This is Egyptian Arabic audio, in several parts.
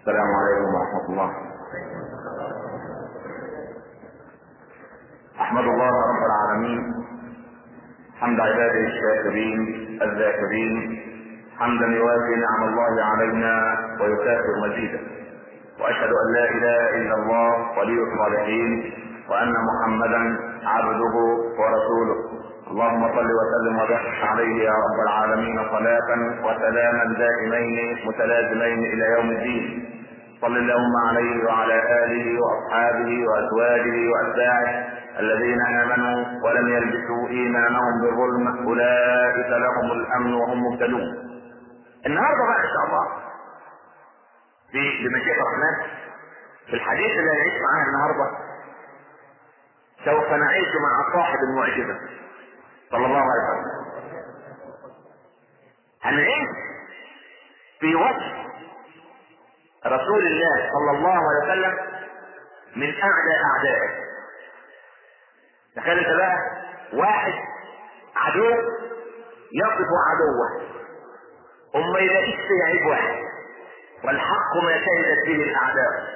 السلام عليكم ورحمة الله أحمد الله رب العالمين حمد عباده الشاكرين الذاكرين حمدا يوافي نعم الله علينا ويكافئ مزيدا واشهد ان لا اله الا الله ولي الصالحين وان محمدا عبده ورسوله اللهم صل وسلم وبارك عليه يا رب العالمين صلاة وسلاما دائمين متلازمين الى يوم الدين صل اللهم عليه وعلى اله واصحابه وازواجه واتباعه الذين امنوا ولم يلبسوا ايمانهم بظلم اولئك لهم الامن وهم مهتدون النهارده بقى ان شاء الله بمشيئة الرحمن في الحديث اللي هنعيش معاه النهارده سوف نعيش مع صاحب المعجزة صلى الله عليه وسلم هنعيش في وصف رسول الله صلى الله عليه وسلم من اعدى اعدائه تخيل انت بقى واحد عدو يقف عدوه وما يلاقيش فيه عيب واحد والحق ما شهدت به الاعداء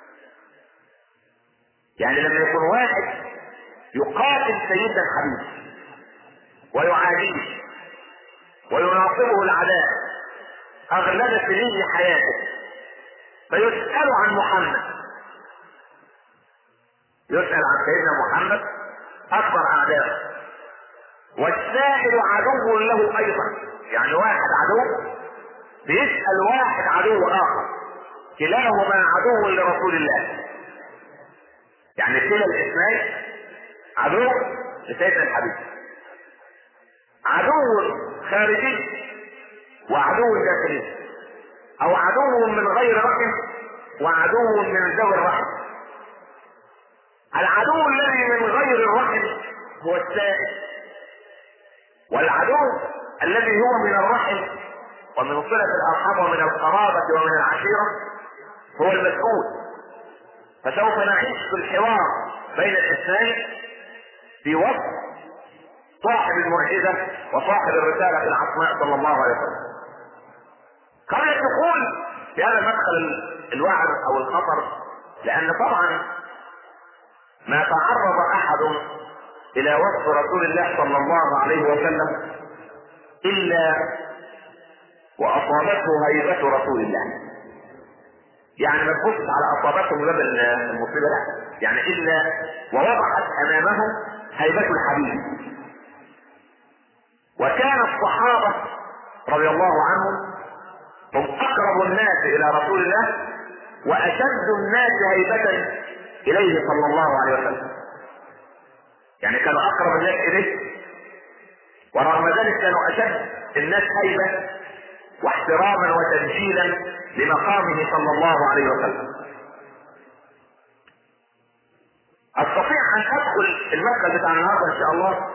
يعني لما يكون واحد يقاتل سيدنا الحبيب ويعاديه ويناصره العداء اغلب سنين حياته فيسأل عن محمد يسأل عن سيدنا محمد اكبر اعدائه والسائل عدو له ايضا يعني واحد عدو بيسأل واحد عدو اخر كلاهما عدو لرسول الله يعني كلا الاثنين عدو لسيدنا الحبيب عدو خارجي وعدو داخلي او عدو من غير رحم وعدو من ذوي الرحم العدو الذي من غير الرحم هو السائل والعدو الذي هو من الرحم ومن صلة الأرحام ومن القرابة ومن العشيرة هو المسؤول فسوف نعيش في الحوار بين الاثنين في وصف صاحب المعجزة وصاحب الرسالة العصماء صلى الله عليه وسلم قبل الدخول في هذا المدخل الوعد او الخطر لان طبعا ما تعرض احد الى وصف رسول الله صلى الله عليه وسلم الا واصابته هيبة رسول الله يعني ما تبص على اصابته من باب المصيبة لا يعني الا ووضحت امامه هيبة الحبيب وكان الصحابة رضي الله عنهم هم اقرب الناس الى رسول الله واشد الناس هيبة اليه صلى الله عليه وسلم يعني كانوا اقرب الناس اليه ورغم ذلك كانوا اشد الناس هيبة واحتراما وتبجيلا لمقامه صلى الله عليه وسلم استطيع ان ادخل المدخل بتاع النهارده ان شاء الله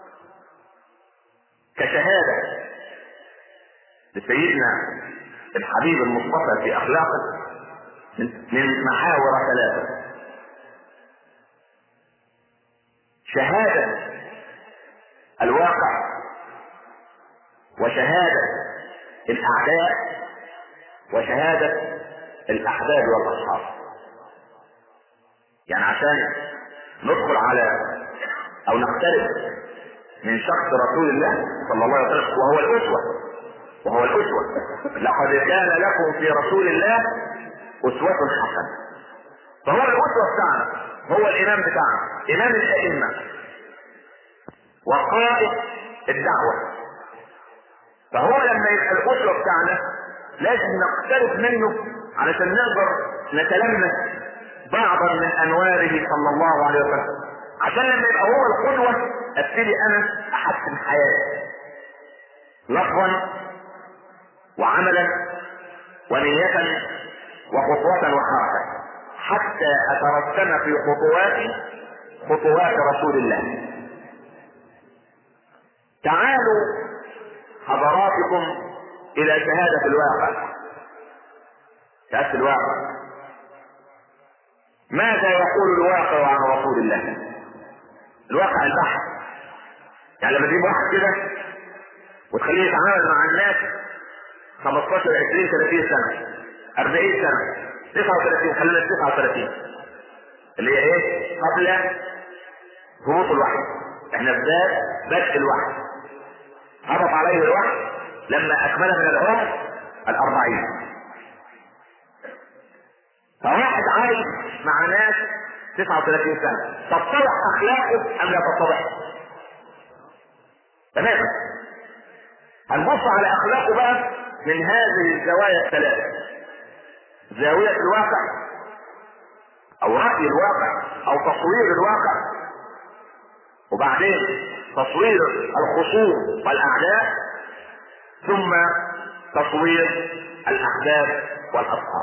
كشهادة لسيدنا الحبيب المصطفى في اخلاقه من محاور ثلاثة شهادة الواقع وشهادة الاعداء وشهادة الاحباب والاصحاب يعني عشان ندخل على او نقترب من شخص رسول الله صلى الله عليه وسلم وهو الاسوة وهو الاسوة لقد كان لكم في رسول الله اسوة حسنة فهو الاسوة بتاعنا هو الامام بتاعنا امام الائمة وقائد الدعوة فهو لما يبقى الاسوة بتاعنا لازم نقترب منه علشان نقدر نتلمس بعضا من انواره صلى الله عليه وسلم عشان لما يبقى هو القدوة ابتدي انا احسن حياتي لفظا وعملا ونية وخطوة وحركة حتى اترسم في خطواتي خطوات رسول الله تعالوا حضراتكم الى شهادة الواقع شهادة الواقع ماذا يقول الواقع عن رسول الله الواقع البحث يعني لما تجيب واحد كده وتخليه يتعامل مع الناس 15 20 30 سنه 40 سنة 39 خلينا 39 اللي هي ايه؟ قبل هبوط الوحي احنا في بدء الوحي هبط عليه الوحي لما اكمل من العمر الأربعين فواحد عايش مع ناس 39 سنة تتضح أخلاقه أم لا تتضح؟ تماما هنبص على أخلاقه بقى من هذه الزوايا الثلاثة زاوية الواقع أو رأي الواقع أو تصوير الواقع وبعدين تصوير الخصوم والأعداء ثم تصوير الأحداث والأصحاب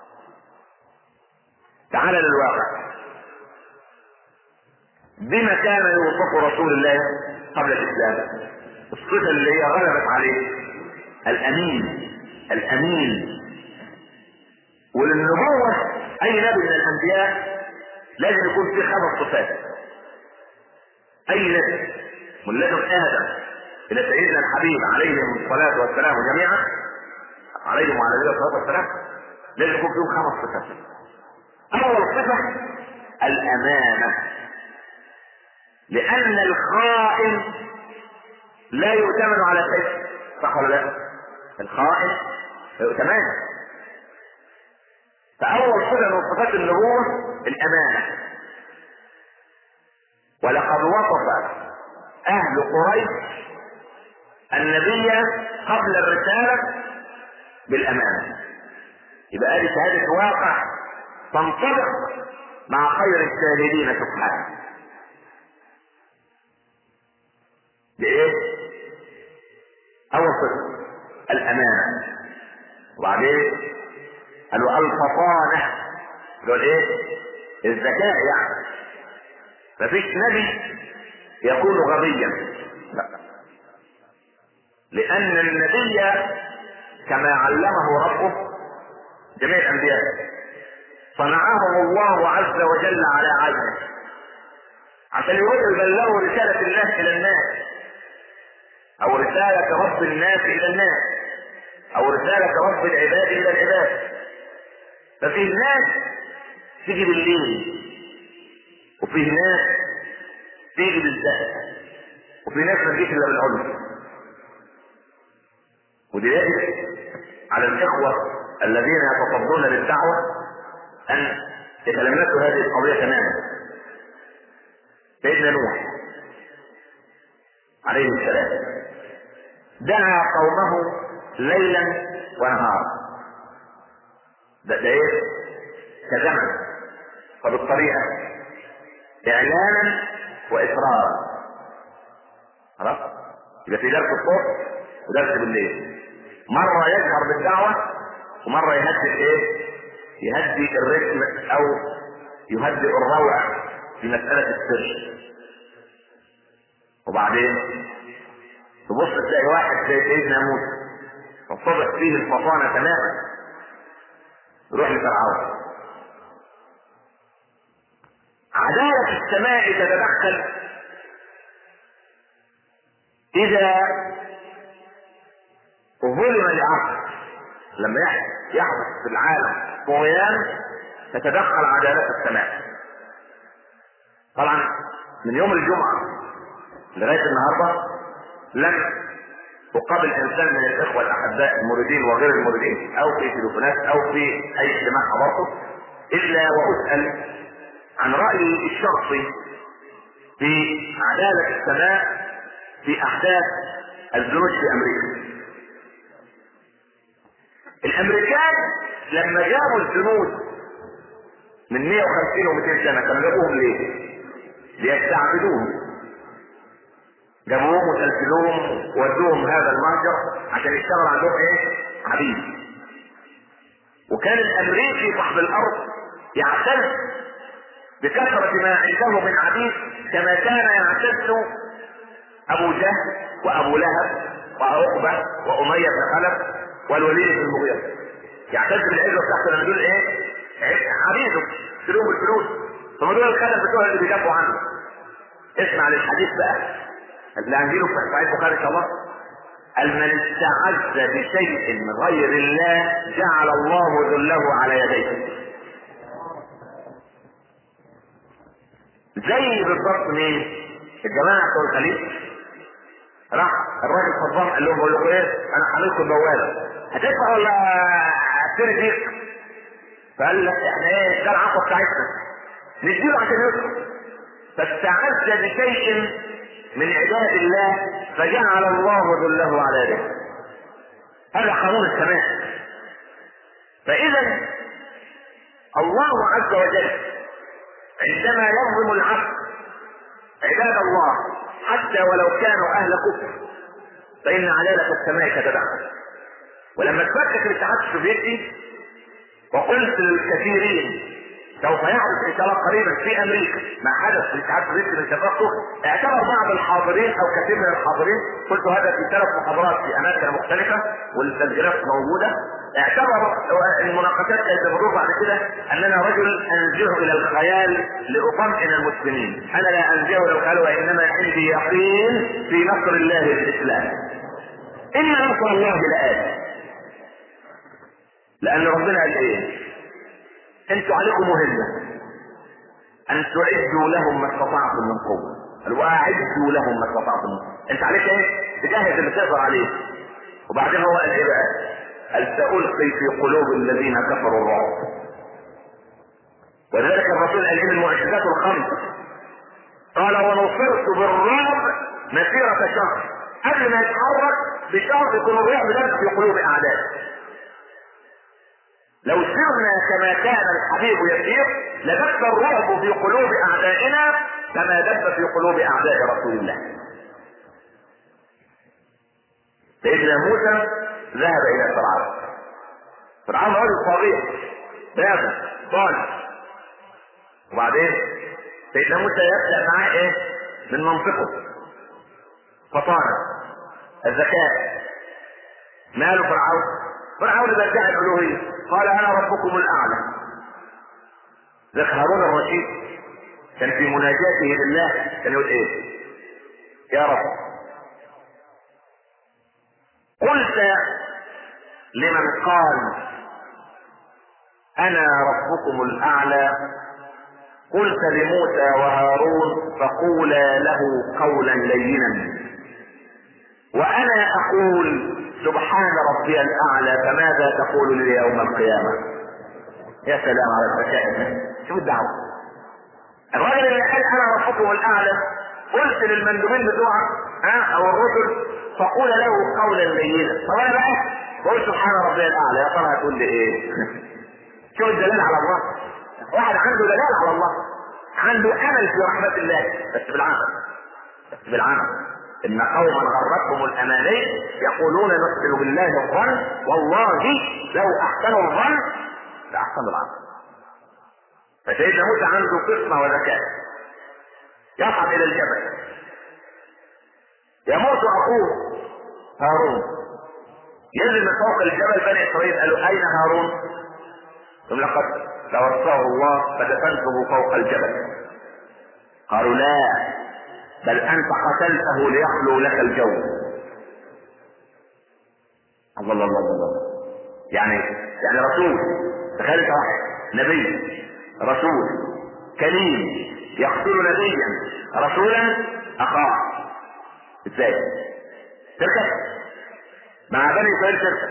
تعال للواقع بما كان يوصف رسول الله قبل الإسلام الصفة اللي هي غلبت عليه الأمين الأمين وللنبوة أي نبي من الأنبياء لازم يكون فيه خمس صفات أي نبي من لدن آدم إلى سيدنا الحبيب عليهم الصلاة والسلام جميعا عليهم وعلى نبينا الصلاة والسلام لازم يكون فيهم خمس صفات أول صفة الأمانة لأن الخائن لا يؤتمن على شيء صح ولا لا؟ الخائن لا يؤتمن فأول صفة من صفات النبوة الأمانة ولقد وصف أهل قريش النبي قبل الرسالة بالأمانة يبقى هذه شهادة واقع تنطبق مع خير الشاهدين سبحانه بإيه؟ أول صفة الأمانة وبعدين قالوا الفطانة قالوا إيه؟ الذكاء يعني مفيش نبي يكون غبيا لا لأن النبي كما علمه ربه جميع الأنبياء صنعهم الله عز وجل على عزمه عشان يروحوا يبلغوا رسالة الله إلى الناس أو رسالة رب الناس إلى الناس أو رسالة رب العباد إلى العباد ففي ناس تيجي بالليل وفي ناس تيجي بالزهر وفي ناس ما تجيش إلا بالعلم ولذلك على الإخوة الذين يتصدون للدعوة أن يتلمسوا هذه القضية تماما سيدنا نوح عليه السلام دعا قومه ليلا ونهارا ده, ده ايه كزمن فبالطريقة اعلانا واصرارا خلاص يبقى في درس الصبح ودرس بالليل مرة يجهر بالدعوة ومرة يهدي ايه يهدي الرتم او يهدئ الروع في مسألة السر وبعدين تبص تلاقي واحد زي سيدنا موسى تتضح فيه الفطانة تماما يروح لفرعون عدالة السماء تتدخل إذا ظلم العقل لما يحدث في العالم طغيان تتدخل عدالة السماء طبعا من يوم الجمعة لغاية النهاردة لم أقابل إنسان من الإخوة الأحباء المريدين وغير المريدين أو في تليفونات أو في أي اجتماع حضرته إلا وأسأل عن رأيي الشخصي في عدالة السماء في أحداث الزنوج في أمريكا. الأمريكان لما جابوا الجنود من 150 و200 سنة كانوا جابوهم ليه؟ ليستعبدوهم جابوهم وسلسلوهم ودوهم هذا المهجر عشان يشتغل عندهم ايه؟ عبيد. وكان الامريكي صاحب الارض يعتز بكثرة ما عنده من عبيد كما كان يعتز ابو جهل وابو لهب وعقبة وامية بن خلف والوليد بن المغيرة. يعتز بالعزة بتاعته لما دول ايه؟ عبيده يشتروهم الفلوس ثم دول الخلف بتوع اللي بيدافعوا عنه. اسمع للحديث بقى اللي هنجيله في صحيح البخاري ان شاء الله قال من استعز بشيء غير الله جعل الله ذله على يديه زي بالضبط مين الجماعه بتوع الخليج راح الراجل صدام قال لهم بقول لكم ايه انا هعملكم بواله هتدفع ولا هشتري فيك فقال لك احنا ايه ده العفو بتاعتنا نديله عشان يدخل فاستعز بشيء من عباد الله فجعل الله ذله على يده هذا قانون السماء فاذا الله عز وجل عندما يظلم العبد عباد الله حتى ولو كانوا اهل كفر فان عداله السماء تتدخل ولما تفكك الاتحاد السوفيتي وقلت للكثيرين سوف يحدث ان شاء الله قريبا في امريكا ما حدث في الاتحاد السوفيتي من تفكك اعتبر بعض الحاضرين او كثير من الحاضرين قلت هذا في ثلاث محاضرات في اماكن مختلفه والتسجيلات موجوده اعتبر المناقشات كانت بتدور بعد كده اننا رجل انزه الى الخيال لاطمئن المسلمين انا لا انزه الى الخيال وانما عندي يقين في نصر الله للاسلام ان نصر الله لآت لان ربنا قال ايه انتوا عليكم مهمه ان تعدوا لهم ما استطعتم من قوه قال واعدوا لهم ما استطعتم من قوه انت عليك ايه تجهز اللي تقدر عليه وبعدين هو قال ايه بقى قال سألقي في قلوب الذين كفروا الرعب ولذلك الرسول قال ايه المعجزات الخمس قال ونصرت بالرعب مسيرة شهر قبل ما يتحرك بشهر يكون الرعب ده في قلوب اعدائه لو سرنا كما كان الحبيب يسير لدب الرعب في قلوب اعدائنا كما دب في قلوب اعداء رسول الله سيدنا موسى ذهب الى فرعون فرعون رجل طاغية بابا صالح وبعدين سيدنا موسى يبدا معاه ايه من منطقه فطانه الذكاء ماله فرعون فرعون بدعي الالوهيه قال انا ربكم الاعلى ذاك هارون الرشيد كان في مناجاته لله كان يقول ايه يا رب قلت لمن قال انا ربكم الاعلى قلت لموسى وهارون فقولا له قولا لينا وانا اقول سبحان ربي الاعلى فماذا تقول لي يوم القيامه يا سلام على الذكاء شوف الدعوه الراجل اللي قال انا ربكم الاعلى قلت للمندوبين بتوعك ها او الرسل فقول له قولا لينا طب انا بقى بقول سبحان ربي الاعلى يا ترى هتقول لي ايه شوف الدلال على الله واحد عنده دلال على الله عنده امل في رحمه الله بس بالعمل بس بالعمل ان قوما غرتهم الاماني يقولون نحسن بالله الظن والله لو احسنوا الظن لاحسنوا العمل فسيدنا موسى عنده قسمه وذكاء يصعد الى الجبل يموت اخوه هارون ينزل من فوق الجبل بني اسرائيل قالوا اين هارون؟ ثم لقد توفاه الله فدفنته فوق الجبل قالوا لا بل انت قتلته ليخلو لك الجو الله الله الله الله يعني يعني رسول تخيل انت واحد نبي رسول كريم يقتل نبيا رسولا اخاه ازاي تركب مع بني اسرائيل تركب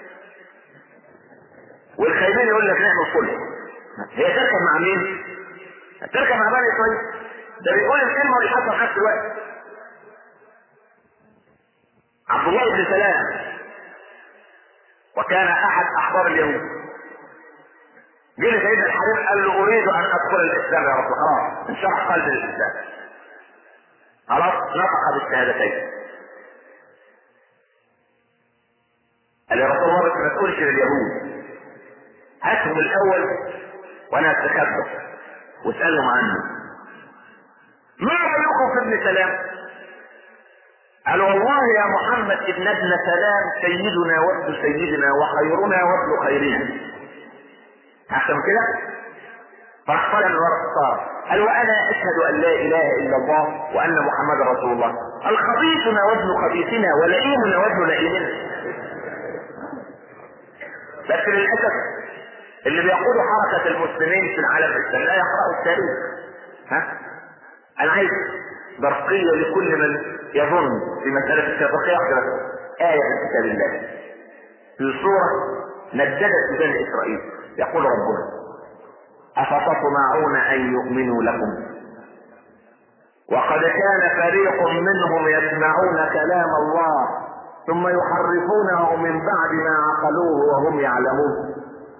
والخايبين يقول لك نحن الكل هي تركب مع مين؟ تركب مع بني اسرائيل ده بيقول الكلمه والحصل في نفس الوقت عبد الله بن سلام وكان احد احبار اليهود جه سيدنا الحبيب قال له اريد ان ادخل الاسلام يا رب خلاص انشرح قلب الاسلام خلاص نطق بالشهادتين قال يا رسول الله بس ما تقولش لليهود هاتهم الاول وانا اتخبى واسالهم عنه ما رايكم في ابن سلام قال والله يا محمد ابن ابن سلام سيدنا وابن سيدنا وخيرنا وابن خيرنا احسن كده فاختار الورق صار قال وانا اشهد ان لا اله الا الله وان محمد رسول الله الخبيث وزن خبيثنا ولئيمنا وزن لئيمنا بس للاسف اللي بيقودوا حركة المسلمين في العالم الاسلامي لا يقرأوا التاريخ ها انا عايز برقية لكل من يظن في مسألة الشرقية آية في كتاب الله في صورة نددت بني إسرائيل يقول ربنا أفتطمعون أن يؤمنوا لكم وقد كان فريق منهم يسمعون كلام الله ثم يحرفونه من بعد ما عقلوه وهم يعلمون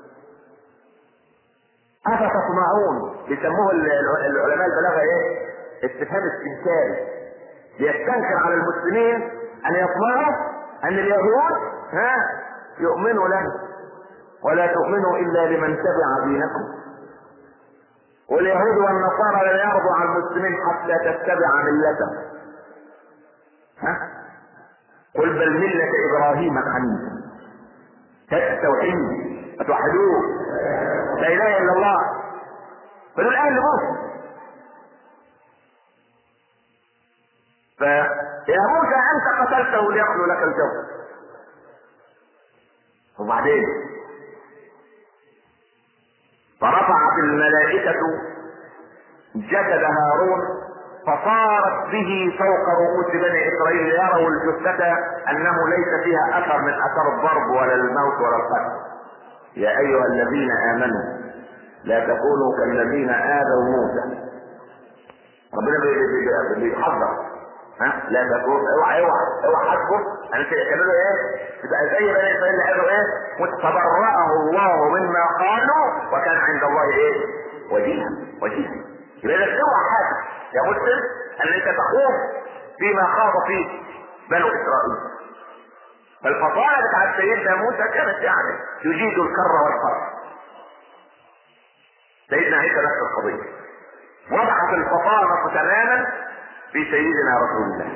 أفتطمعون بيسموه العلماء البلاغة ايه استفهام استنكاري بيستنكر على المسلمين ان يطمعوا ان اليهود ها يؤمنوا له ولا تؤمنوا الا لمن تبع دينكم واليهود والنصارى لا يرضوا على المسلمين حتى تتبع ملتهم ها قل بل ملة ابراهيم حنيفا التوحيد اتوحدوه لا اله الا الله فدول اهل مصر فيا موسى انت قتلته ليأخذ لك الجو وبعدين فرفعت الملائكة جسد هارون فصارت به فوق رؤوس بني اسرائيل ليروا الجثة انه ليس فيها اثر من اثر الضرب ولا الموت ولا القتل يا ايها الذين امنوا لا تكونوا كالذين اذوا موسى ربنا بيحذر ها لا تكون اوعى اوعى اوعى حسبه انا كانوا ايه يبقى زي بني اسرائيل اللي قالوا ايه وتبرأه الله مما قالوا وكان عند الله ايه وجيها وجيها يبقى اذا اوعى حاسب يا مسلم ان انت تخوف فيما خاض فيه بنو اسرائيل فالفصائل بتاعت سيدنا موسى كانت يعني يجيد الكر والفر سيدنا عيسى نفس القضيه وضعت الفصائل تماما في سيدنا رسول الله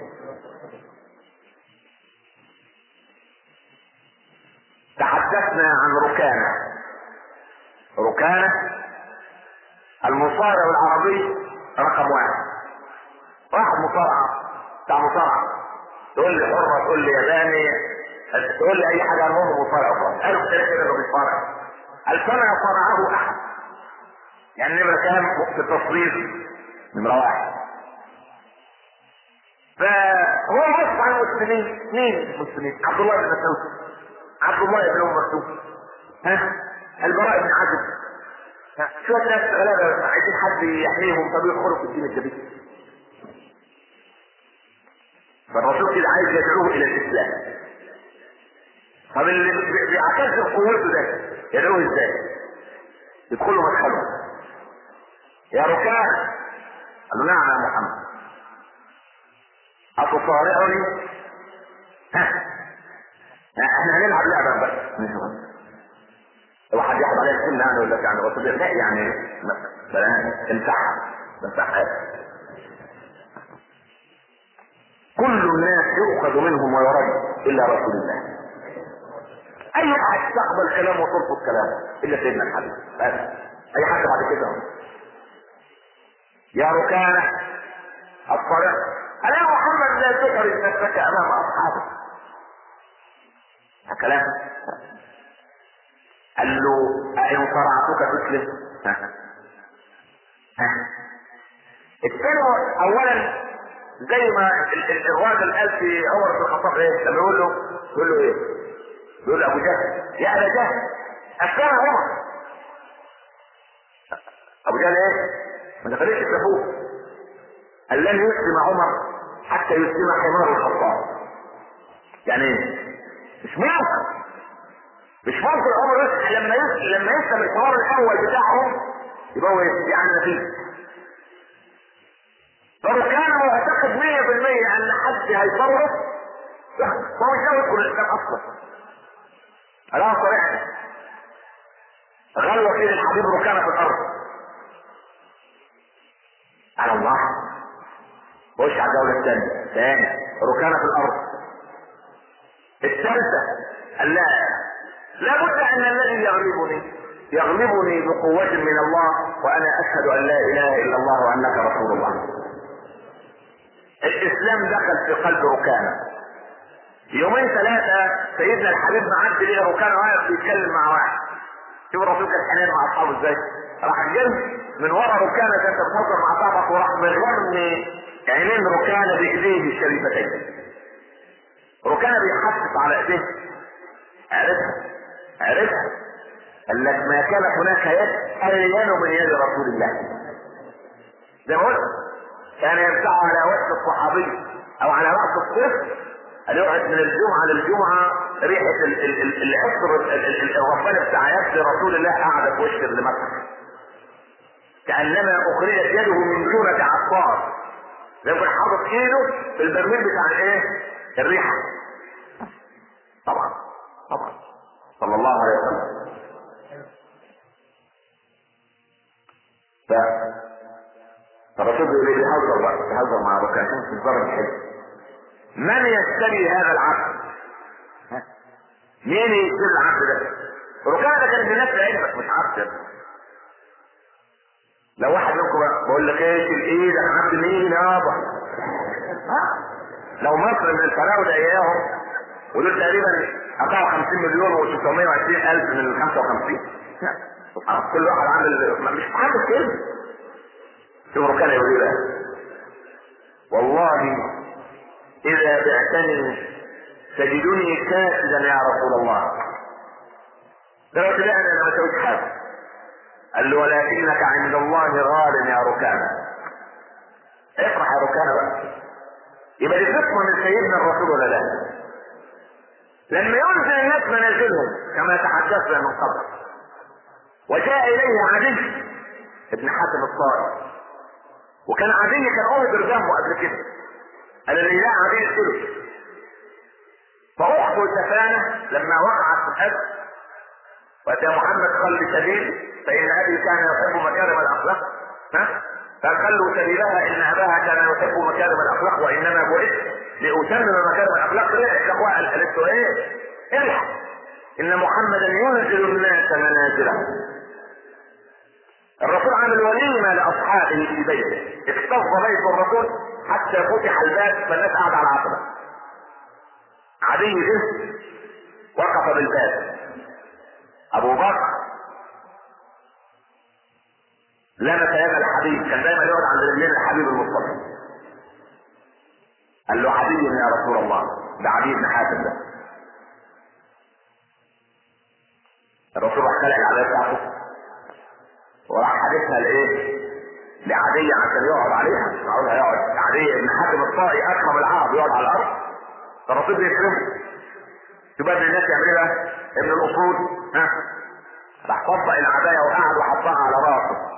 تحدثنا عن ركانة ركانة المصارع العربي رقم واحد واحد مصارعة بتاع مصارعة تقول لي حرة تقول لي ياباني تقول لي اي حاجة المهم مصارع خالص قالوا كده كده انه بيصارع الفما صارعه احد يعني نمرة كام في التصوير نمرة واحد فهو وصف عن المسلمين مين المسلمين عبد الله بن مسعود عبد الله بن ام مكتوم ها البراء بن عازب شو الناس غلابه عايزين حد يحميهم طب يدخلوا في الدين الجديد فالرسول كده عايز يدعوه الى الاسلام طب اللي بيعتز قوته ده يدعوه ازاي؟ يدخلوا مدخله يا ركان قال له نعم يا محمد أتصارعني؟ ها احنا هنلعب لعبة بس مش مهم لو حد ياخد عليها السن يعني ولا يعني رسول لا يعني مثلا امسحها امسحها كل الناس يؤخذ منهم ويرد الا رسول الله اي واحد تقبل كلامه وترفض كلامه الا سيدنا الحبيب بس اي حد بعد كده يا ركانه الصلاة ألا محمد لا تحرج نفسك أمام أصحابك كلام قال له أئن صرعتك تسلم ها ها الثاني أولا زي ما الراجل قال في عمر بن الخطاب ايه لما يقول له يقول له ايه؟ يقول له ابو جهل يا ابا جهل الثاني عمر ابو جهل ايه؟ ما دخلش التابوت قال لن يسلم عمر حتى يسلم حمار الخطاب يعني ايه مش ممكن مش ممكن عمر يسلم لما يسلم لما يسلم الحمار الاول بتاعهم يبقى هو يعني نتيجه فلو كان معتقد 100% ان حد هيصرف فهو مش ناوي يدخل الاسلام اصلا انا صريح غلوه سيد الحبيب ركانه في الارض على الله خش على الجولة الثانية ثاني ركانة في الأرض الثالثة قال لا لابد أن الذي يغلبني يغلبني بقوة من الله وأنا أشهد أن لا إله إلا الله وأنك رسول الله الاسلام دخل في قلب ركانه يومين ثلاثة سيدنا الحبيب معدي ليه ركانه واقف بيتكلم مع واحد شوف الرسول كان حنين مع اصحابه ازاي راح جاي من ورا ركانه انت بتهزر مع صاحبك وراح مرمي عينين ركانه بايديه الشريفتين ركانه بيحسس على ايديه عرفها عرفها قال لك ما كان هناك يد الين من يد رسول الله زي ما قلت كان يمسح على وجه الصحابي او على راس الطفل ان يقعد من الجمعه للجمعه ريحه ال- ال- ال- العطر ال- ال- ال- الرباني بتاع يد رسول الله قاعده في وش المسح كانما اخرجت يده من جمله عطار زي ما يكون حاطط ايده في البرميل بتاع الايه؟ الريحه طبعا طبعا صلى الله عليه وسلم ف فالرسول بيقول ايه بيهزر بقى بيهزر مع ابو عشان في الضرب الحلو من يشتري هذا العبد؟ ها؟ مين يشتري العبد ده؟ ركانة ده كان الناس علمك مش عبد يا ابني. لو واحد منكم بقى بقول لك ايه الايه ده عبد مين يابا؟ ها؟ لو مصر من الفراوده اياهم ودول تقريبا 54 مليون و620 الف من ال 55 سبحان الله، كل واحد عامل ما- مش عامل كده شوف ركانة يقول ايه بقى والله اذا بعتني تجدني كاسدا يا رسول الله دلوقتي لا انا ما سويت حاجه قال له ولكنك عند الله غال يا ركانة افرح يا ركانة بقى يبقى دي فطنة من سيدنا الرسول ولا لا لما ينزل الناس منازلهم كما تحدثنا من قبل وجاء اليه عدي ابن حاتم الطائي وكان عدي كان اهدر جنبه قبل كده قال اللي لا عدي يقتله فاخته سفانه لما وقعت في الحج واتى محمد خل سبيل فان ابي كان يحب مكارم الاخلاق ها قال خلوا سبيلها ان اباها كان يحب مكارم الاخلاق وانما بعثت لاتمم مكارم الاخلاق ليه الاخوه قالت له ايه الحق ان محمدا ينزل الناس منازلهم الرسول عمل وليمه لاصحابه في بيته اكتظ بيت الرسول حتى فتح الباب فالناس قاعده على العتبه عدي جه وقف بالباب ابو بكر لمس يد الحبيب كان دايما يقعد عند رجلين الحبيب المصطفى قال له عدي يا رسول الله ده عدي بن حاتم ده الرسول راح خلع العبايه بتاعته وراح حادثها لايه؟ لعدي عشان يقعد عليها مش معقول هيقعد عدي بن حاتم الطائي اكرم العرب يقعد على الارض فالرسول بيكرمه تبقى الناس يعمل ايه بقى؟ ابن الاصول ها راح طبق العبايه وقعد وحطها على راسه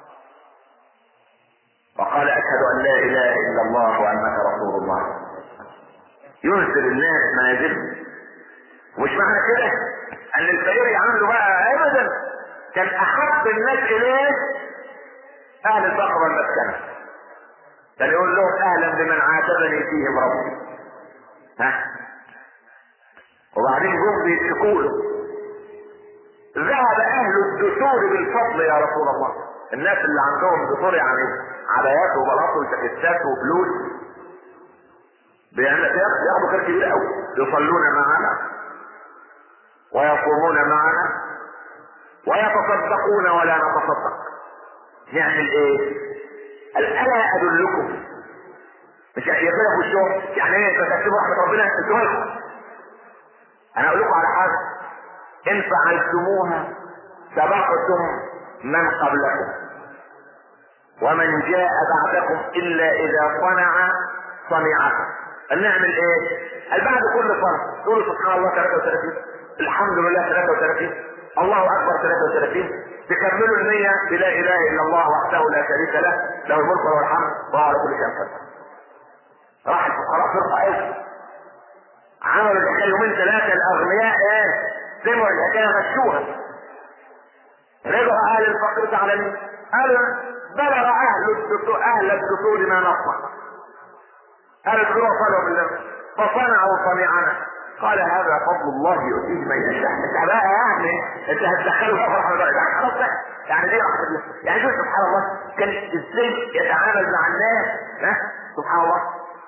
وقال اشهد ان لا اله الا الله وانك رسول الله ينزل الناس منازلهم ومش معنى كده ان الفقير يعامله بقى ابدا كان احب الناس اليه اهل الفقر والمسكنه كان يقول لهم اهلا بمن عاتبني فيهم ربي ها وبعدين جم بيشكوا له ذهب اهل الدثور بالفضل يا رسول الله الناس اللي عندهم دثور يعني عبايات وبلاط وجاكيتات وفلوس بيعمل ياخدوا خير كبير قوي يصلون معنا ويصومون معنا ويتصدقون ولا نتصدق نعمل ايه؟ قال الا ادلكم مش يقفلها في وشهم يعني ايه تكتبوا رحمه ربنا انتوا مالكم انا اقول لكم على حاجه ان فعلتموها سبقتم من قبلكم ومن جاء بعدكم الا اذا صنع صنعكم قال نعمل ايه قال بعد كل صنع تقولوا سبحان الله 33 الحمد لله 33 الله اكبر 33 تكملوا النية بلا اله الا الله وحده لا شريك له له الملك وله الحمد وهو على كل شيء قدير راح الفقراء فرقة ايه عملوا الحكايه يومين ثلاثه الاغنياء ايه سمعوا الحكايه غشوها رجعوا اهل الفقر زعلانين قالوا بلغ اهل الدثور اهل الدثور ما نصنع اهل الدثور وصلوا بالله فصنعوا صنيعنا قال هذا فضل الله يؤتيه من يشاء انت بقى يعني انت هتدخله في رحمه الله يعني خلاص بقى يعني دي رحمه الله يعني شوف سبحان الله كان ازاي يتعامل مع الناس ها سبحان الله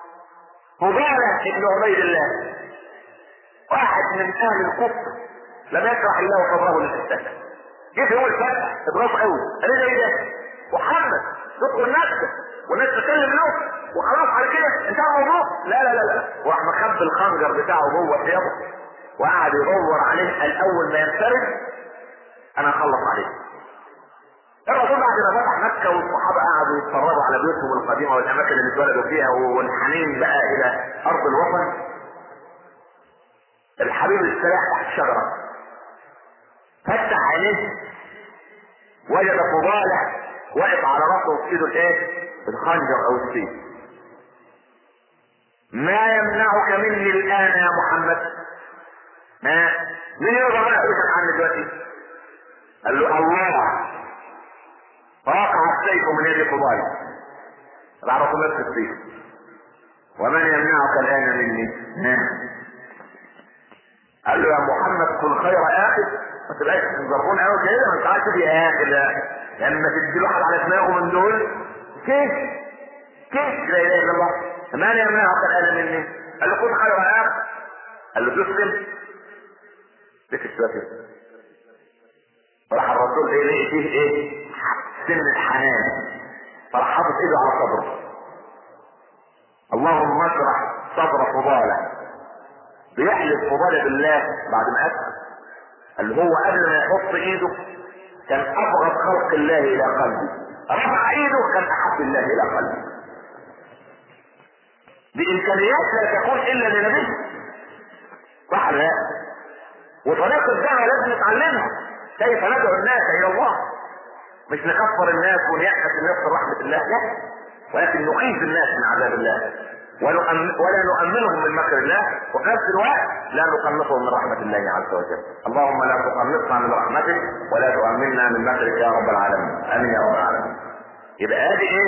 فضالة ابن عبيد الله واحد من اهل الكفر لم يشرح الله صدره للاسلام جه في يوم الفتح اضراب قوي قال لي ايه ده محمد تدخل نفسك والناس تكلم نفسك وخلاص على كده انتهى الموضوع لا لا لا لا وراح مخبي الخنجر بتاعه جوه ثيابه وقعد يدور عليه الاول ما ينفرد انا اخلص عليه الرسول بعد ما فتح مكه والصحابه قعدوا يتفرجوا على بيوتهم القديمه والاماكن اللي اتولدوا فيها والحنين بقى الى ارض الوطن الحبيب استريح تحت شجره فتح عينيه وجد فضاله واقف على راسه في ايده الايه؟ الخنجر او السيف ما يمنعك مني الان يا محمد ما مين يرضى بقى يحبسك عني دلوقتي قال له الله فوقع السيف من يد فضاله بعد نفس السيف ومن يمنعك الان مني ما قال له يا محمد كن خير اخذ ما تبقاش تنظرون قوي كده ما ينفعش تبقى اخذ لما تدي واحد على دماغه من دول كيف كيف لا اله الا الله من يمنعك الان مني قال له كن خير اخذ قال له تسلم لك السؤال فراح الرسول ايه لقي فيه ايه سن الحنان فراح حاطط ايده على صدره اللهم اشرح صدر فضاله بيحلف فضاله بالله بعد ما اسلم اللي هو قبل ما يحط ايده كان ابغض خلق الله الى قلبي رفع ايده كان احب الله الى قلبي بامكانيات لا تكون الا لنبي صح لا وطريقه الدعوه لازم نتعلمها كيف ندعو الناس الى الله مش نكفر الناس ونيأس الناس من رحمه الله لا ولكن نخيف الناس من عذاب الله ونؤمن ولا نؤمنهم من مكر الله وفي نفس الوقت لا نقنطهم من رحمة الله عز وجل اللهم لا تقنطنا من رحمتك ولا تؤمنا من مكرك يا رب العالمين امين يا رب العالمين يبقى هذه ايه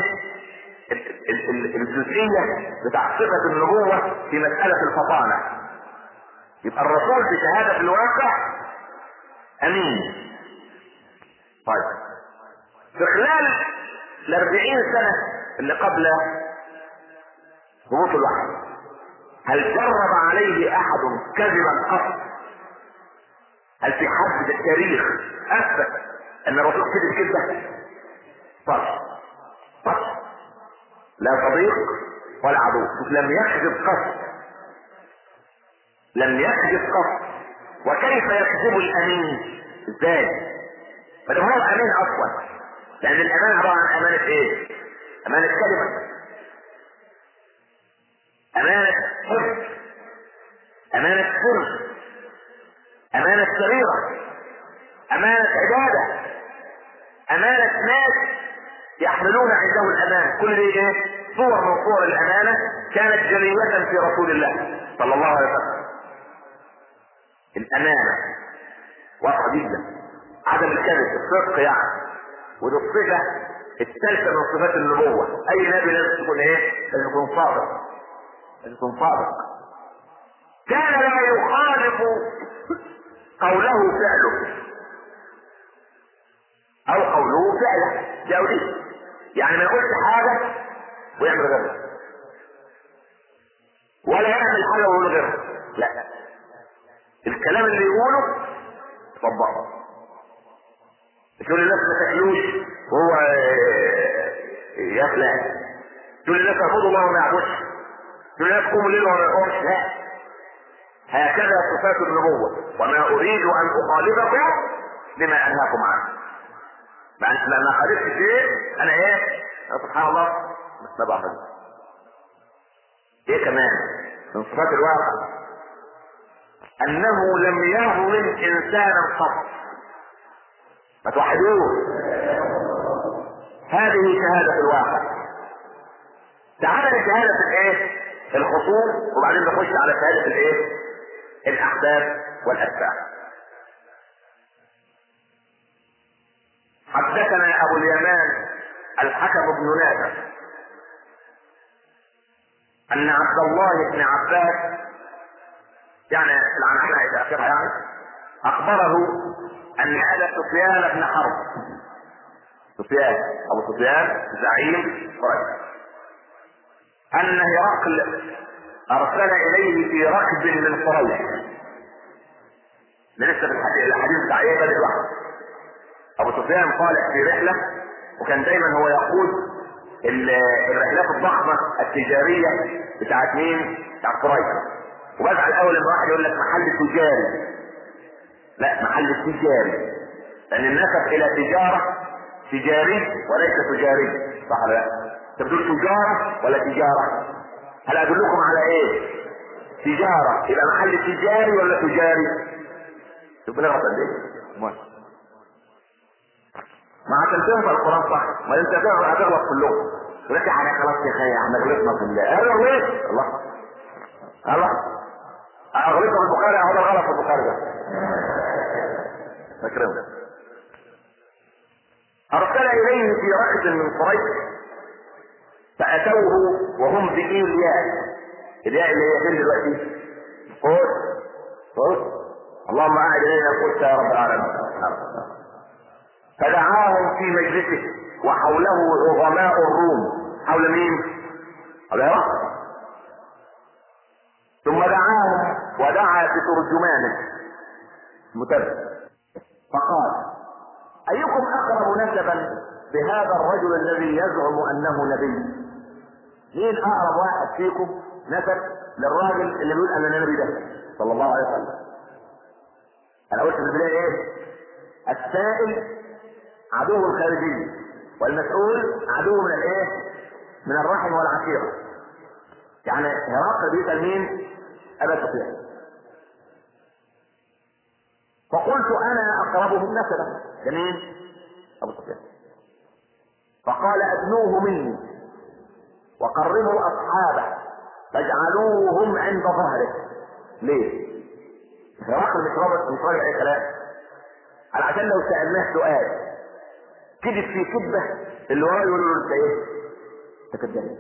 الجزئية بتاع صفة النبوة في مسألة الفطانة يبقى الرسول بشهادة في الواقع امين طيب في خلال الاربعين سنة اللي قبل هبوط الوحي هل جرب عليه احد كذبا قط هل في حد في التاريخ اثبت ان الرسول كذب كذبه طرش طرش لا صديق ولا عدو لم يكذب قط لم يكذب قط وكيف يكذب الامين ازاي ما هو امين اصلا لان الامان عباره عن امانه ايه امانه كلمه أمانة حب أمانة سر أمانة سريرة أمانة عبادة أمانة ناس يحملون عنده الأمان كل دي إيه؟ صور من صور الأمانة كانت جلية في رسول الله صلى الله عليه وسلم الأمانة واضحة جدا عدم الكذب الصدق يعني ودي الصفة الثالثة من صفات النبوة أي نبي لازم تكون إيه؟ لازم يكون صادق يكون صادق كان لا يخالف قوله فعله او قوله فعله دي او دي يعني ما يقولش حاجه ويعمل غيرها ولا يعمل حاجه ويقول غيرها لا الكلام اللي يقوله طبقه تقول الناس ما تاكلوش وهو يخلع تقول الناس اعبدوا الله وما يعبدش تقول الناس قوموا الليل وما يقومش لا هكذا صفات النبوة وما أريد أن أخالفكم لما أنهاكم عنه مع أن لما خالفت شيء أنا إيه؟ سبحان الله ما بعمل إيه كمان من صفات الواقع أنه لم يظلم إنسانا قط ما توحدوه هذه شهادة الواقع تعال لشهادة الايه؟ الخصوم وبعدين نخش على شهادة الايه؟ الأحباب والأتباع. حدثنا أبو اليمان الحكم بن نافع أن عبد الله بن عباس يعني العنعنة إلى آخرها يعني أخبره أن أبا سفيان بن حرب سفيان أبو سفيان زعيم قريش أن هرقل ارسل اليه في ركب من قريش ده لسه في الحديث الحديث بتاع ايه بدء الوحي ابو سفيان طالع في رحله وكان دايما هو يقود الرحلات الضخمه التجاريه بتاعت مين؟ بتاعت قريش وبزعل اول لما واحد يقول لك محل تجاري لا محل تجاري لان النسب الى تجاره تجاري وليس تجاري صح ولا لا؟ تقول تجاره ولا تجاره؟ هل ادلكم على ايه؟ تجاره يبقى محل تجاري ولا تجاري؟ شوف بنغلط قد ايه؟ ما عشان تنفع القران صح ما انت هتغلط كلهم يقول لك احنا خلاص يا اخي احنا غلطنا في الله انا غلطت الله الله غلطنا في البخاري هذا غلط في البخاري ده فاكرهم ارسل اليه في ركب من قريش فاتوه وهم بإيلياء الياء اللي هي فين دلوقتي؟ قوس قوس اللهم اعد الينا القدس يا رب العالمين فدعاهم في مجلسه وحوله عظماء الروم حول مين؟ حول هرقل ثم دعاهم ودعا بترجمانه مترجم فقال ايكم اقرب نسبا بهذا الرجل الذي يزعم انه نبي مين اقرب واحد فيكم نسب للراجل اللي بيقول انا نبي ده صلى الله عليه وسلم انا قلت في البدايه ايه السائل عدو الخارجي والمسؤول عدو من الايه من الرحم والعشيره يعني هرقل بيسال مين ابا سفيان فقلت انا اقربهم نسبا لمين ابو سفيان فقال ادنوه مني وقربوا اصحابه فاجعلوهم عند ظهره ليه هرقل مش رابط مش راجع اي كلام على عشان لو سالناه سؤال كذب في كذبه اللي وراه يقول له انت ايه انت كذاب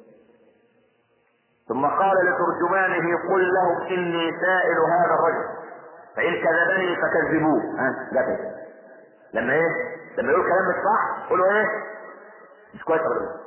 ثم قال لترجمانه قل لهم اني سائل هذا الرجل فان كذبني فكذبوه ها ده كده لما ايه لما يقول كلام مش صح قولوا ايه مش كويس ابدا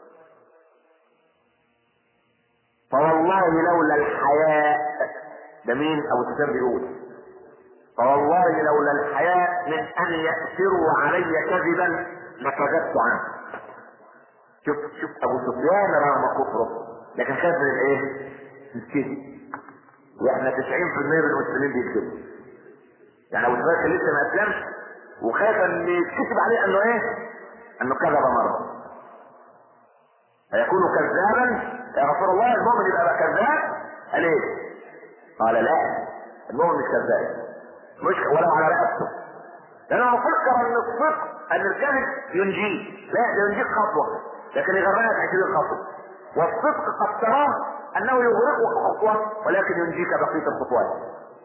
فوالله لولا الحياء ده مين ابو سفيان بيقول فوالله لولا الحياء من ان يأسروا علي كذبا لكذبت عنه شوف شوف ابو سفيان رغم كفره لكن خاف من الايه؟ من الكذب واحنا 90% من المسلمين بيكذبوا يعني ابو سفيان كان لسه ما اسلمش وخاف ان يتكتب عليه انه ايه؟ انه كذب مره فيكون كذابا يا رسول الله المؤمن يبقى كذاب قال ايه؟ قال لا المؤمن مش كذاب مش ولو على رقبته لانه مفكر ان الصدق ان الكذب ينجيه لا ده ينجيك خطوه لكن يغرقك 20 خطوه والصدق قد تراه انه يغرقك خطوه ولكن ينجيك بقيه الخطوات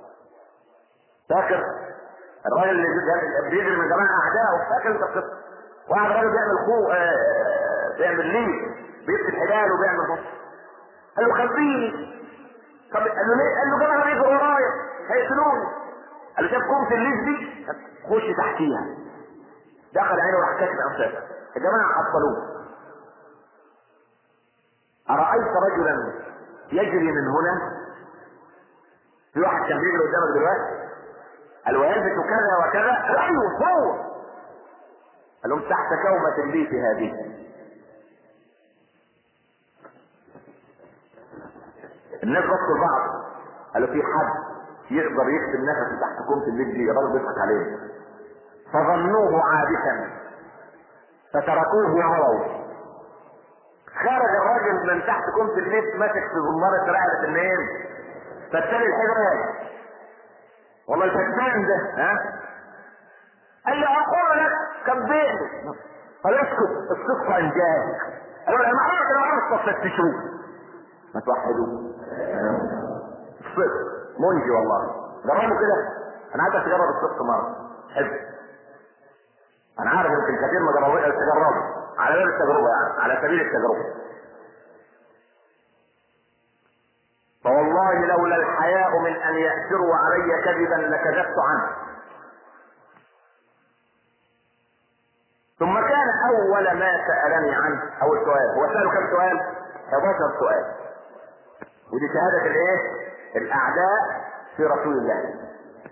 فاكر الراجل اللي بيجري من جماعه اعدائه فاكر انت القصه واحد راجل بيعمل خوه آه بيعمل ليه بيكتب حلال وبيعمل بص قال له خبيني طب قال له ليه؟ قال له جماعه بيجروا ورايا هيقتلوني قال له شاف كومة الليز دي خش تحتيها دخل عينه وراح كاتب انفاسه الجماعه حصلوه أرأيت رجلا يجري من هنا في واحد كان بيجري قدامك دلوقتي قال ويلبس كذا وكذا ايوه هو قال لهم تحت كومة لي في هذه الناس بصوا لبعض قالوا في حد يقدر يكتب نفسه تحت كومة الليل دي الراجل بيضحك عليه فظنوه عابثا فتركوه وهروا خرج الراجل من تحت كومة الليل ماسك في زمارة رقبة الناس فابتدى الحجران والله الفتان ده ها قال لي اقول لك كبيني قال اسكت الصدق انجاز قال له انا عارف انا عارف تفتشوه ما توحدوه الصدق منجي والله جربوا كده انا عايزك تجرب الصدق مره حلو انا عارف يمكن كثير ما جربوا تجربوا على باب التجربه يعني على سبيل التجربه فوالله لولا الحياء من ان يأثروا علي كذبا لكذبت عنه ثم كان اول ما سألني عنه اول سؤال هو سأله كم سؤال 11 سؤال ودي شهادة الايه الاعداء في رسول الله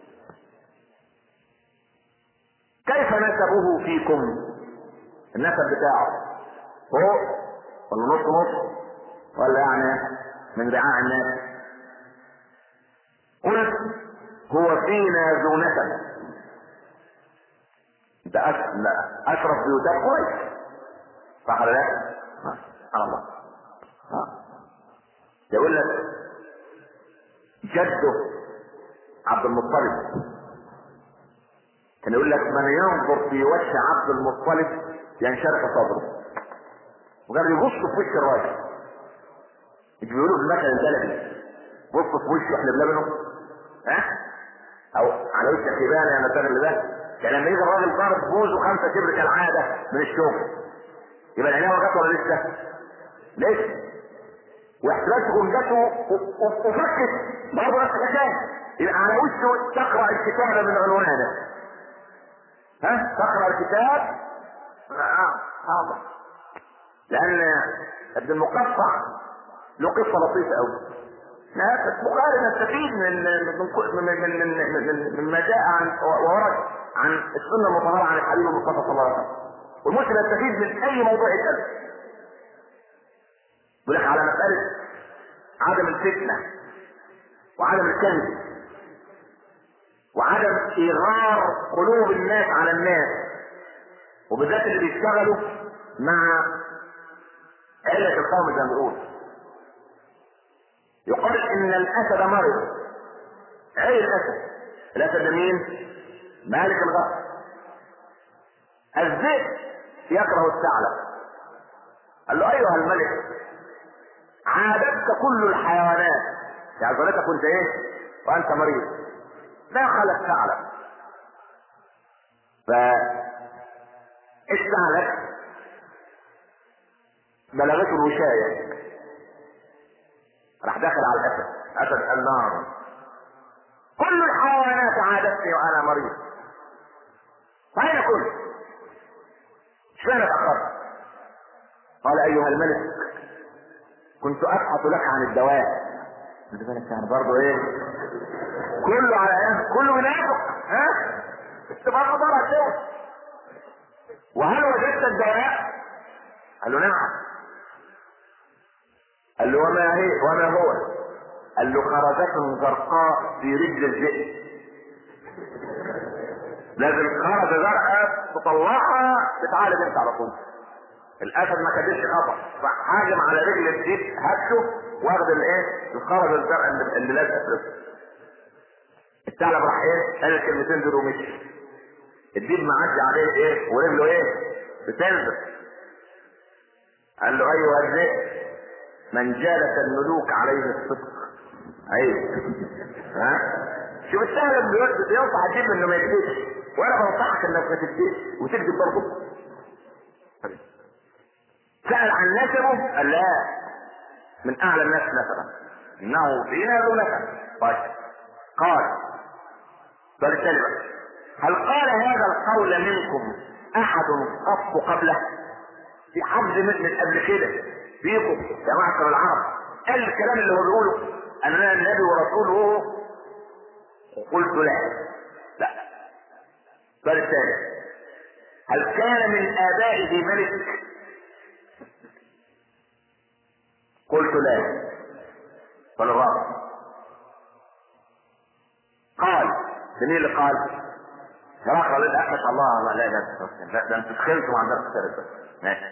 كيف نسبه فيكم النسب بتاعه فوق ولا نص نص ولا يعني من رعاع الناس قلت هو فينا ذو نسب ده اشرف بيوتك كويس صح ولا لا؟ سبحان الله يقول لك جده عبد المطلب كان يقول لك من ينظر في وجه عبد المطلب ينشرح صدره وقال يبص في وش الراجل مش بيقولوا في المثل البلدي بص في وشه احنا بلبنه ها او على وش خيبانه يا مثلا اللي ده كان لما يجي الراجل ضارب بوزه خمسه كبر كالعاده من الشغل يبقى العينيه وجت ولا لسه؟ لسه واحتمال تكون جاته وفكت برضه نفس الحكايه يبقى على وشه تقرا الكتاب من عنوانه ها تقرا الكتاب اه حاضر لان ابن المقطع له قصه لطيفه قوي بخاري نستفيد من من من من من من ما جاء عن وورد عن السنه المطهره عن الحبيب المصطفى صلى الله عليه وسلم والمسلم يستفيد من اي موضوع يساله يقول لك على مساله عدم الفتنه وعدم الكذب وعدم ايغار قلوب الناس على الناس وبالذات اللي بيشتغلوا مع علة القوم زي ما بيقول يقال ان الاسد مرض اي الاسد الاسد ده مين مالك الغرب الذئب يكره الثعلب قال له ايها الملك عادتك كل الحيوانات يعني ظلتك كنت ايه وانت مريض لا خلق ثعلب ف الثعلب بلغته الوشايه راح داخل على الاسد اسد النار كل الحيوانات عادتني وانا مريض فاين كنت اشمعنى تاخرت قال ايها الملك كنت ابحث لك عن الدواء خد بالك يعني برضه ايه كله على ايه كله منافق ها استبقى ضرع كده وهل وجدت الدواء قال له نعم قال له وما هي وما هو قال له خرزة زرقاء في رجل الذئب لازم خرزة زرقاء تطلعها تتعالج انت على طول الاسد ما كدش خطا فهاجم على رجل الذئب هشه واخد الايه الخرزة الزرقاء اللي, اللي لازقه في رجله الثعلب راح ايه قال الكلمتين دول ومشي الديب معدي عليه ايه ورجله ايه بتنزل قال له ايها الذئب من جالس الملوك عليه الصدق عيب ها شوف السهل بينصح الدين انه ما يكذبش وانا بنصحك انك ما تكذبش وتكذب برضه سأل عن نسبه قال لا من اعلى الناس نسبا انه فينا ذو نسب طيب قال بل كلمة هل قال هذا القول منكم احد قط قبله في حد من قبل كده فيكم يا معشر العرب قال الكلام اللي هو بيقوله اننا النبي ورسوله قلت لا لا السؤال الثاني هل كان من ابائه ملك قلت لا السؤال الرابع قال مين اللي قال هرقل قال لا ما شاء الله لا لا ده انتوا تخلتوا عن درس الثالث ماشي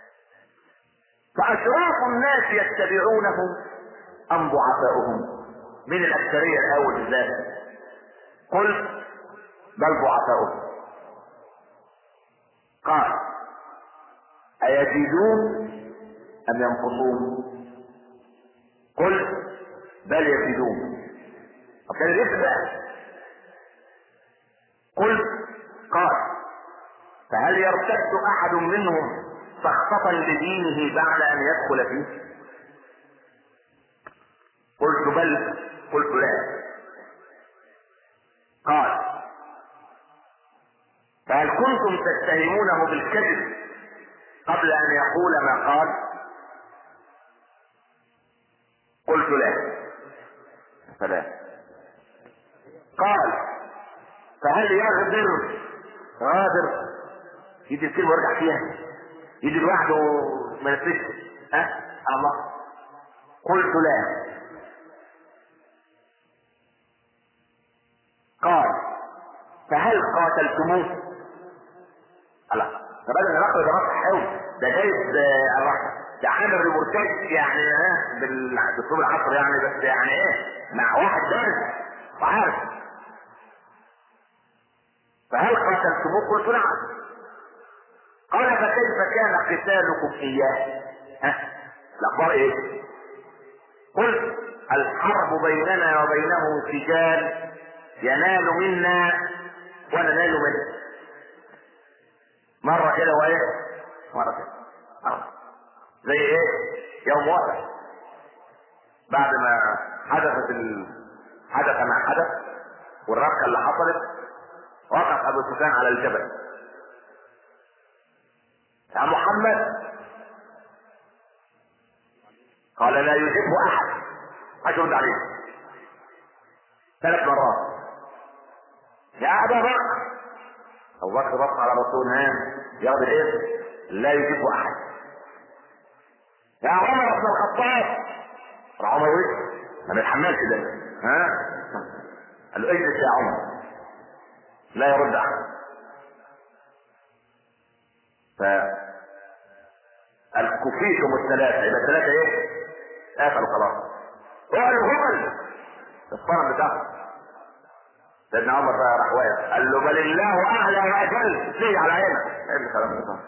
فأشراف الناس يتبعونه أم ضعفاؤهم من الأكثرية الأول بالذات قلت بل ضعفاؤهم قال أيزيدون أم ينقصون قلت بل يزيدون وكان الإثم قلت قال فهل يرتد أحد منهم سخطة لدينه بعد ان يدخل فيه قلت بل قلت لا قال فهل كنتم تتهمونه بالكذب قبل ان يقول ما قال قلت لا سلام قال فهل يغدر غادر يدي الكلمة ويرجع فيها يدي لوحده ما يفرش ها أه؟ الله قلت لا قال فهل قاتلتموه الله ده بدل الرقم ده رقم حلو ده جايب الرقم ده عامل ريبورتاج يعني ها بالاسلوب العصر يعني بس يعني ايه مع واحد دارس وعارف فهل قاتلتموه قلت نعم قال فكيف كان قتالكم اياه ها الاخبار ايه قلت الحرب بيننا وبينه سجال ينال منا وننال منه مرة كده وايه مرة كده مرة زي ايه يوم واحد بعد ما حدثت ال... حدث ما حدث والربكة اللي حصلت وقف ابو سفيان على الجبل يا محمد قال لا يجيبه احد اشرد عليه ثلاث مرات يا ابا بكر ابو بكر بص على رسول ها ياخد الاسم لا يجيبه احد يا عمر بن الخطاب راح عمر وجه ما بيتحملش ده ها قال له اجلس يا عمر لا يرد احد ف الكفيتم الثلاثة يبقى الثلاثة ايه؟ قفلوا خلاص اعلوا هبل الصنم بتاعهم سيدنا عمر بقى راح واقف قال له بل الله اعلى واجل ليه على عينك ايه الكلام ده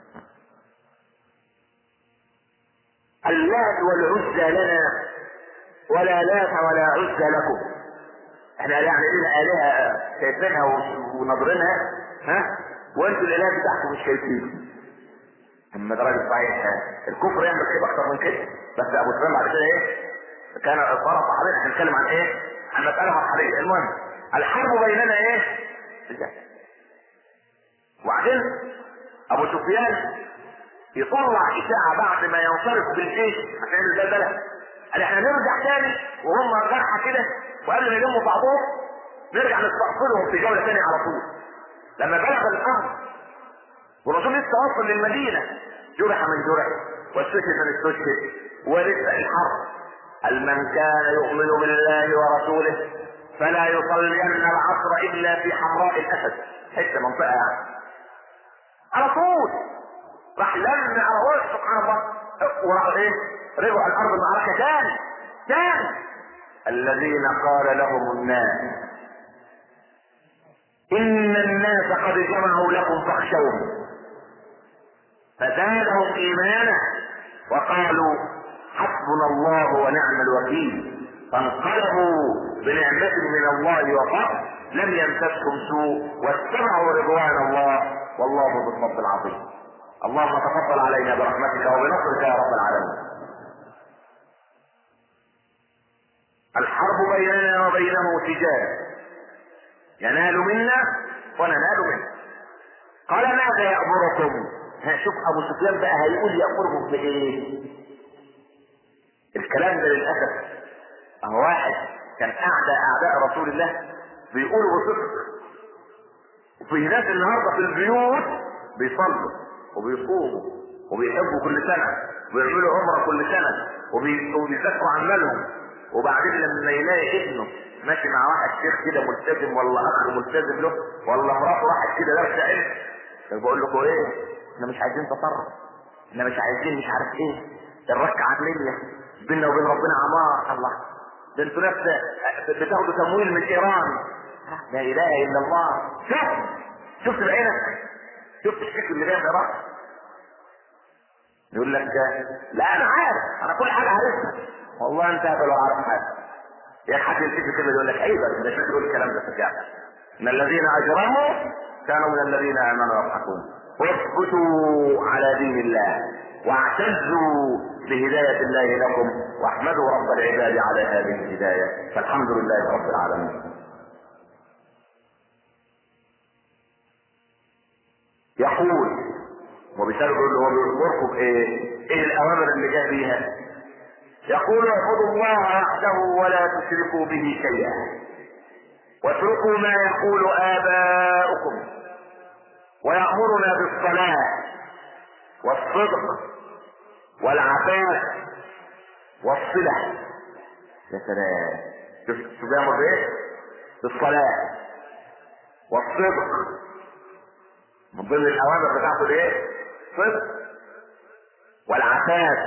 اللات والعزى لنا ولا لات ولا عزى لكم احنا يعني لنا الهه شايفينها ونظرينها ها وانتوا الاله بتاعكم مش شايفينه اما ده راجل صحيح الكفر يعمل كده اكتر من كده بس ابو سفيان بعد كده ايه كان صار صحابي احنا بنتكلم عن ايه عن مساله مرحليه المهم الحرب بيننا ايه رجال وبعدين ابو سفيان يطلع اشاعه بعد ما ينصرف بالجيش عشان البلبله قال احنا نرجع تاني وهم جرحى كده وقبل ما يلموا بعضهم نرجع نستأصلهم في جوله ثانيه على طول لما بلغ الامر والرسول لسه وصل للمدينه جرح من جرح واستشهد من استشهد ولسه الحرب قال من كان يؤمن بالله ورسوله فلا يصلين العصر الا في حمراء الاسد حته منطقه يعني على طول راح لم على وجه سبحان الله وراح ايه رجعوا على الارض المعركه تاني تاني الذين قال لهم الناس ان الناس قد جمعوا لكم فاخشوهم فزادهم ايمانا وقالوا حسبنا الله ونعم الوكيل فانقلبوا بنعمة من الله وفضل لم يمسسهم سوء واتبعوا رضوان الله والله ذو الفضل العظيم اللهم تفضل علينا برحمتك وبنصرك يا رب العالمين الحرب بيننا وبينه سجال ينال منا وننال منه قال ماذا يأمركم ها شوف ابو سفيان بقى هيقول يأمركم بايه الكلام ده للاسف اهو واحد كان اعدى اعداء رسول الله بيقولوا بصدق وفي ناس النهارده في البيوت بيصلوا وبيصوموا وبيحبوا كل سنه ويعملوا عمره كل سنه وبيذاكروا عمالهم وبعدين لما يلاقي ابنه ماشي مع واحد شيخ كده ملتزم ولا اخ ملتزم له ولا مراته راحت كده درس علم بقول لكم ايه احنا مش عايزين تطرف احنا مش عايزين مش عارف ايه الركعه عدليه بيننا وبين ربنا عمار الله ده انتوا ناس بتاخدوا تمويل من ايران لا اله الا الله شوف شفت بعينك شفت الشكل اللي جاي من ايران يقول لك لا انا عارف انا كل حاجه عارفها والله انت هبل وعارف حاجه يا حد يلتفت كده يقول لك عيب ده مش تقول الكلام ده في الجامعه ان الذين اجرموا كانوا من الذين امنوا يضحكون واثبتوا على دين الله واعتزوا بهداية الله لكم واحمدوا رب العباد على هذه الهداية فالحمد لله رب العالمين يقول وبيسأل يقول له هو بيأمركم بإيه؟ إيه الأوامر اللي جاء بيها؟ يقول اعبدوا الله وحده ولا تشركوا به شيئا واتركوا ما يقول آباؤكم ويأمرنا بالصلاة والصدق والعفاف والصلة يا سلام شوف شوف بيعمل ايه؟ بالصلاة والصدق من ضمن الأوامر بتاعته ايه؟ صدق والعفاف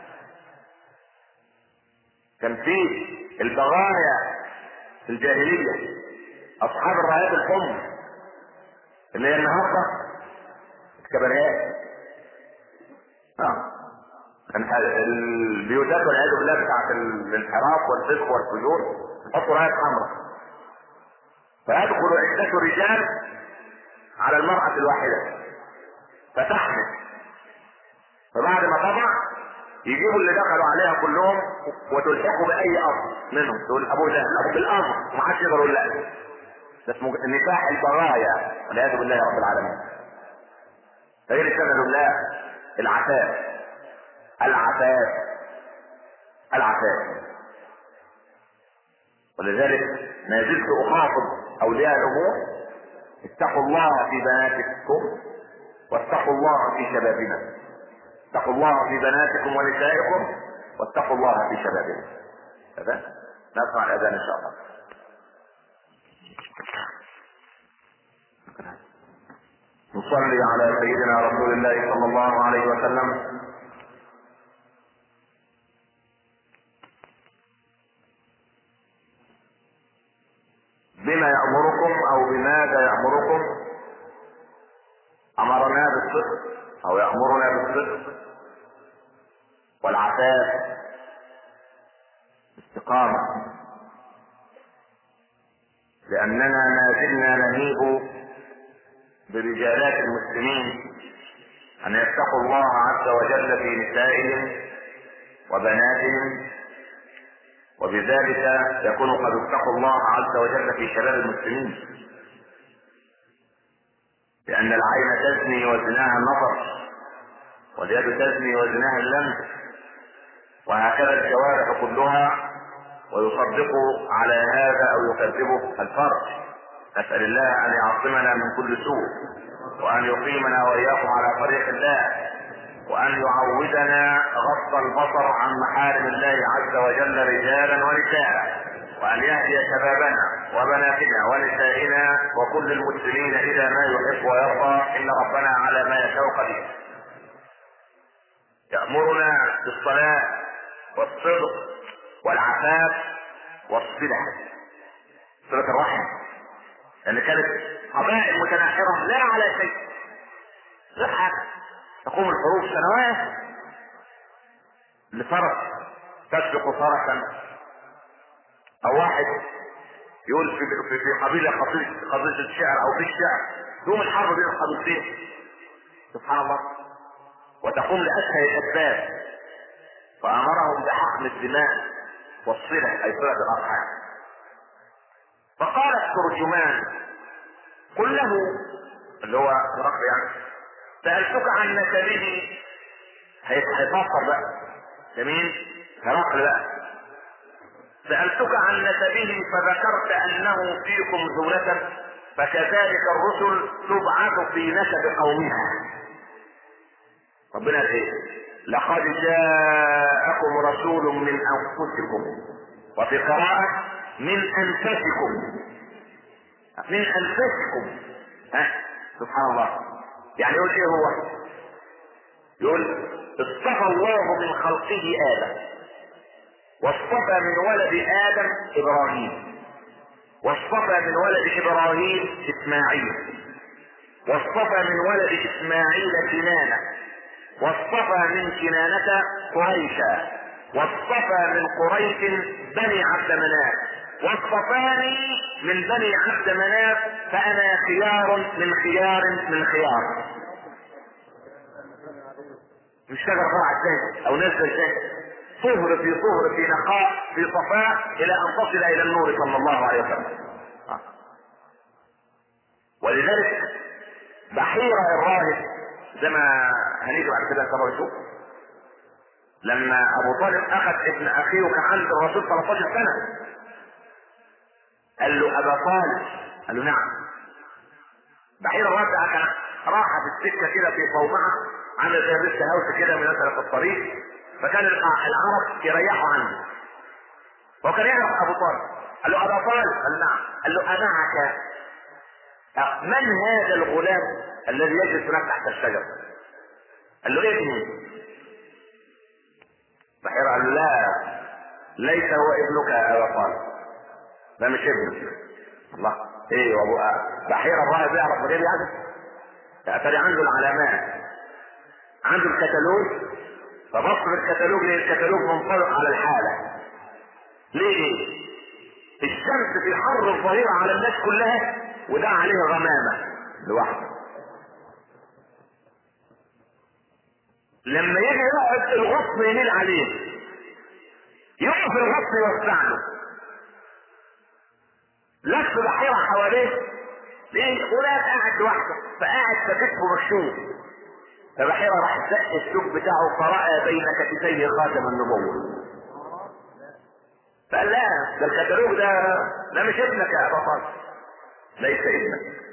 كان في البغايا في الجاهلية أصحاب الرايات الحمر اللي هي النهارده الكباريات اه كان البيوتات والعياذ بالله بتاعت الانحراف والفسق والفجور يحطوا رايات حمراء فيدخل عدة رجال على المرأة الواحدة فتحمل فبعد ما تضع يجيبوا اللي دخلوا عليها كلهم وتلحقوا بأي أمر منهم تقول أبوه ده أبو بالأمر ومحدش يقدر يقول لا ده اسمه نكاح البرايا والعياذ بالله يا رب العالمين غير سند الله العفاف العفاف العفاف ولذلك ما زلت اخاطب اولياء الامور اتقوا الله في بناتكم واتقوا الله في شبابنا اتقوا الله في بناتكم ونسائكم واتقوا الله في شبابنا هذا نسمع الاذان ان شاء الله نصلي على سيدنا رسول الله صلى الله عليه وسلم بما يأمركم أو بماذا يأمركم أمرنا بالصدق أو يأمرنا بالصدق والعفاف استقامة لأننا ما زلنا نهيب برجالات المسلمين أن يتقوا الله عز وجل في نسائهم وبناتهم وبذلك يكون قد اتقوا الله عز وجل في شباب المسلمين لأن العين تزني وزناها النظر واليد تزني وزناها اللمس وهكذا الجوارح كلها ويصدق على هذا او يكذبه الفرج نسأل الله ان يعصمنا من كل سوء وان يقيمنا واياكم على طريق الله وان يعودنا غض البصر عن محارم الله عز وجل رجالا ونساء وان يهدي شبابنا وبناتنا ونسائنا وكل المسلمين الى ما يحب ويرضى ان ربنا على ما يشاء قدير يأمرنا بالصلاة والصدق والعفاف والصلة صلة الرحم لأن كانت قبائل متناحرة لا على شيء غير حاجة تقوم الحروب سنوات لفرس تسبق فرسا أو واحد يقول في في, في قبيلة قبيلة قبيلة الشعر أو في الشعر يقوم الحرب بين القبيلتين سبحان الله وتقوم لأسهل الأسباب فأمرهم بحقن الدماء والصلة أي صلة الأرحام فقال الترجمان قل له اللي هو هرقل يعني سألتك عن نسبه هيتفسر بقى جميل هرقل بقى سألتك عن نسبه فذكرت أنه فيكم زولة فكذلك الرسل تبعث في نسب قومها ربنا ايه لقد جاءكم رسول من انفسكم وفي قراءة من انفسكم من انفسكم ها سبحان الله يعني يقول ايه هو يقول اصطفى الله من خلقه ادم واصطفى من ولد ادم ابراهيم واصطفى من ولد ابراهيم اسماعيل واصطفى من ولد اسماعيل كنانه واصطفى من كنانة قريشا واصطفى من قريش بني عبد مناف واصطفاني من بني عبد مناف فانا خيار من خيار من خيار مش شجر طلع ازاي او نزل ازاي طهر في طهر في نقاء في صفاء الى ان تصل الى النور صلى الله عليه وسلم ولذلك بحيرة الراهب زي ما هنيجي بعد كده طبعا نشوف لما ابو طالب اخذ ابن اخيه وكان عند الرسول 13 سنه قال له ابا طالب قال له نعم بعير الرابع كان راح في السكه كده في صومعه عامل زي الريست هاوس كده من مثلا في الطريق فكان العرب يريحوا عنه وكان يعرف ابو طالب قال له ابا طالب قال له نعم قال له امعك من هذا الغلام الذي يجلس هناك تحت الشجره قال له ابني بحيرة قال له لا ليس هو ابنك يا ابا طالب ده مش ابنك الله ايه وابو بحيرة الراهب يعرف من غير يعني تأتري عنده العلامات عنده الكتالوج فبص في الكتالوج ليه الكتالوج منطبق على الحالة ليه الشمس في حر الظهيرة على الناس كلها وده عليه غمامة لوحده لما يجي يقعد الغصن يميل عليه يقف الغصن يوسع له لف بحيرة حواليه ليه فلان قاعد لوحده فقاعد فكتفه مكشوف فبحيرة راح زق السوق بتاعه فرأى بين كتفيه خاتم النبوة فقال لا ده الكتالوج ده ده مش ابنك يا ابا طالب ليس ابنك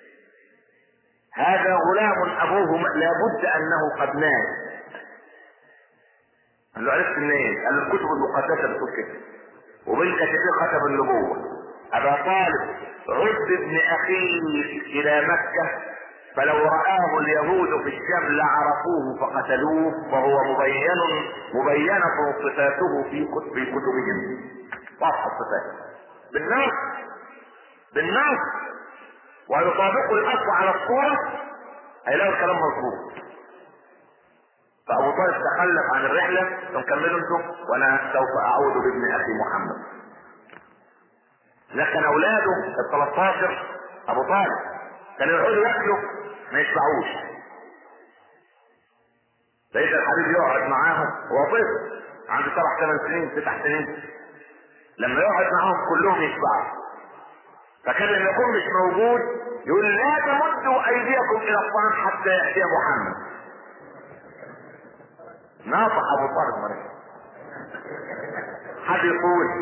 هذا غلام ابوه لابد انه قد مات قال له عرفت منين؟ قال له الكتب المقدسه بتقول كده وبين كتفيه ختم النبوه ابا طالب عد ابن اخيك الى مكه فلو رآه اليهود في الشام لعرفوه فقتلوه وهو مبين مبينة صفاته في كتب في كتبهم واضحة الصفات بالنص بالنص ويطابق الاصل على الصورة هيلاقوا الكلام مظبوط فابو طالب تخلف عن الرحلة فكملوا انتم وانا سوف اعود بابن اخي محمد لكن اولاده ال 13 ابو طالب كانوا يقعدوا ياكلوا ما يشبعوش لقيت الحبيب يقعد معاهم هو طفل عنده سبع ثمان سنين تسع سنين لما يقعد معاهم كلهم يشبعوا فكان لما يكون مش موجود يقول لا تمدوا ايديكم الى الطعام حتى ياتي محمد ناطح ابو طالب مريض حد يقول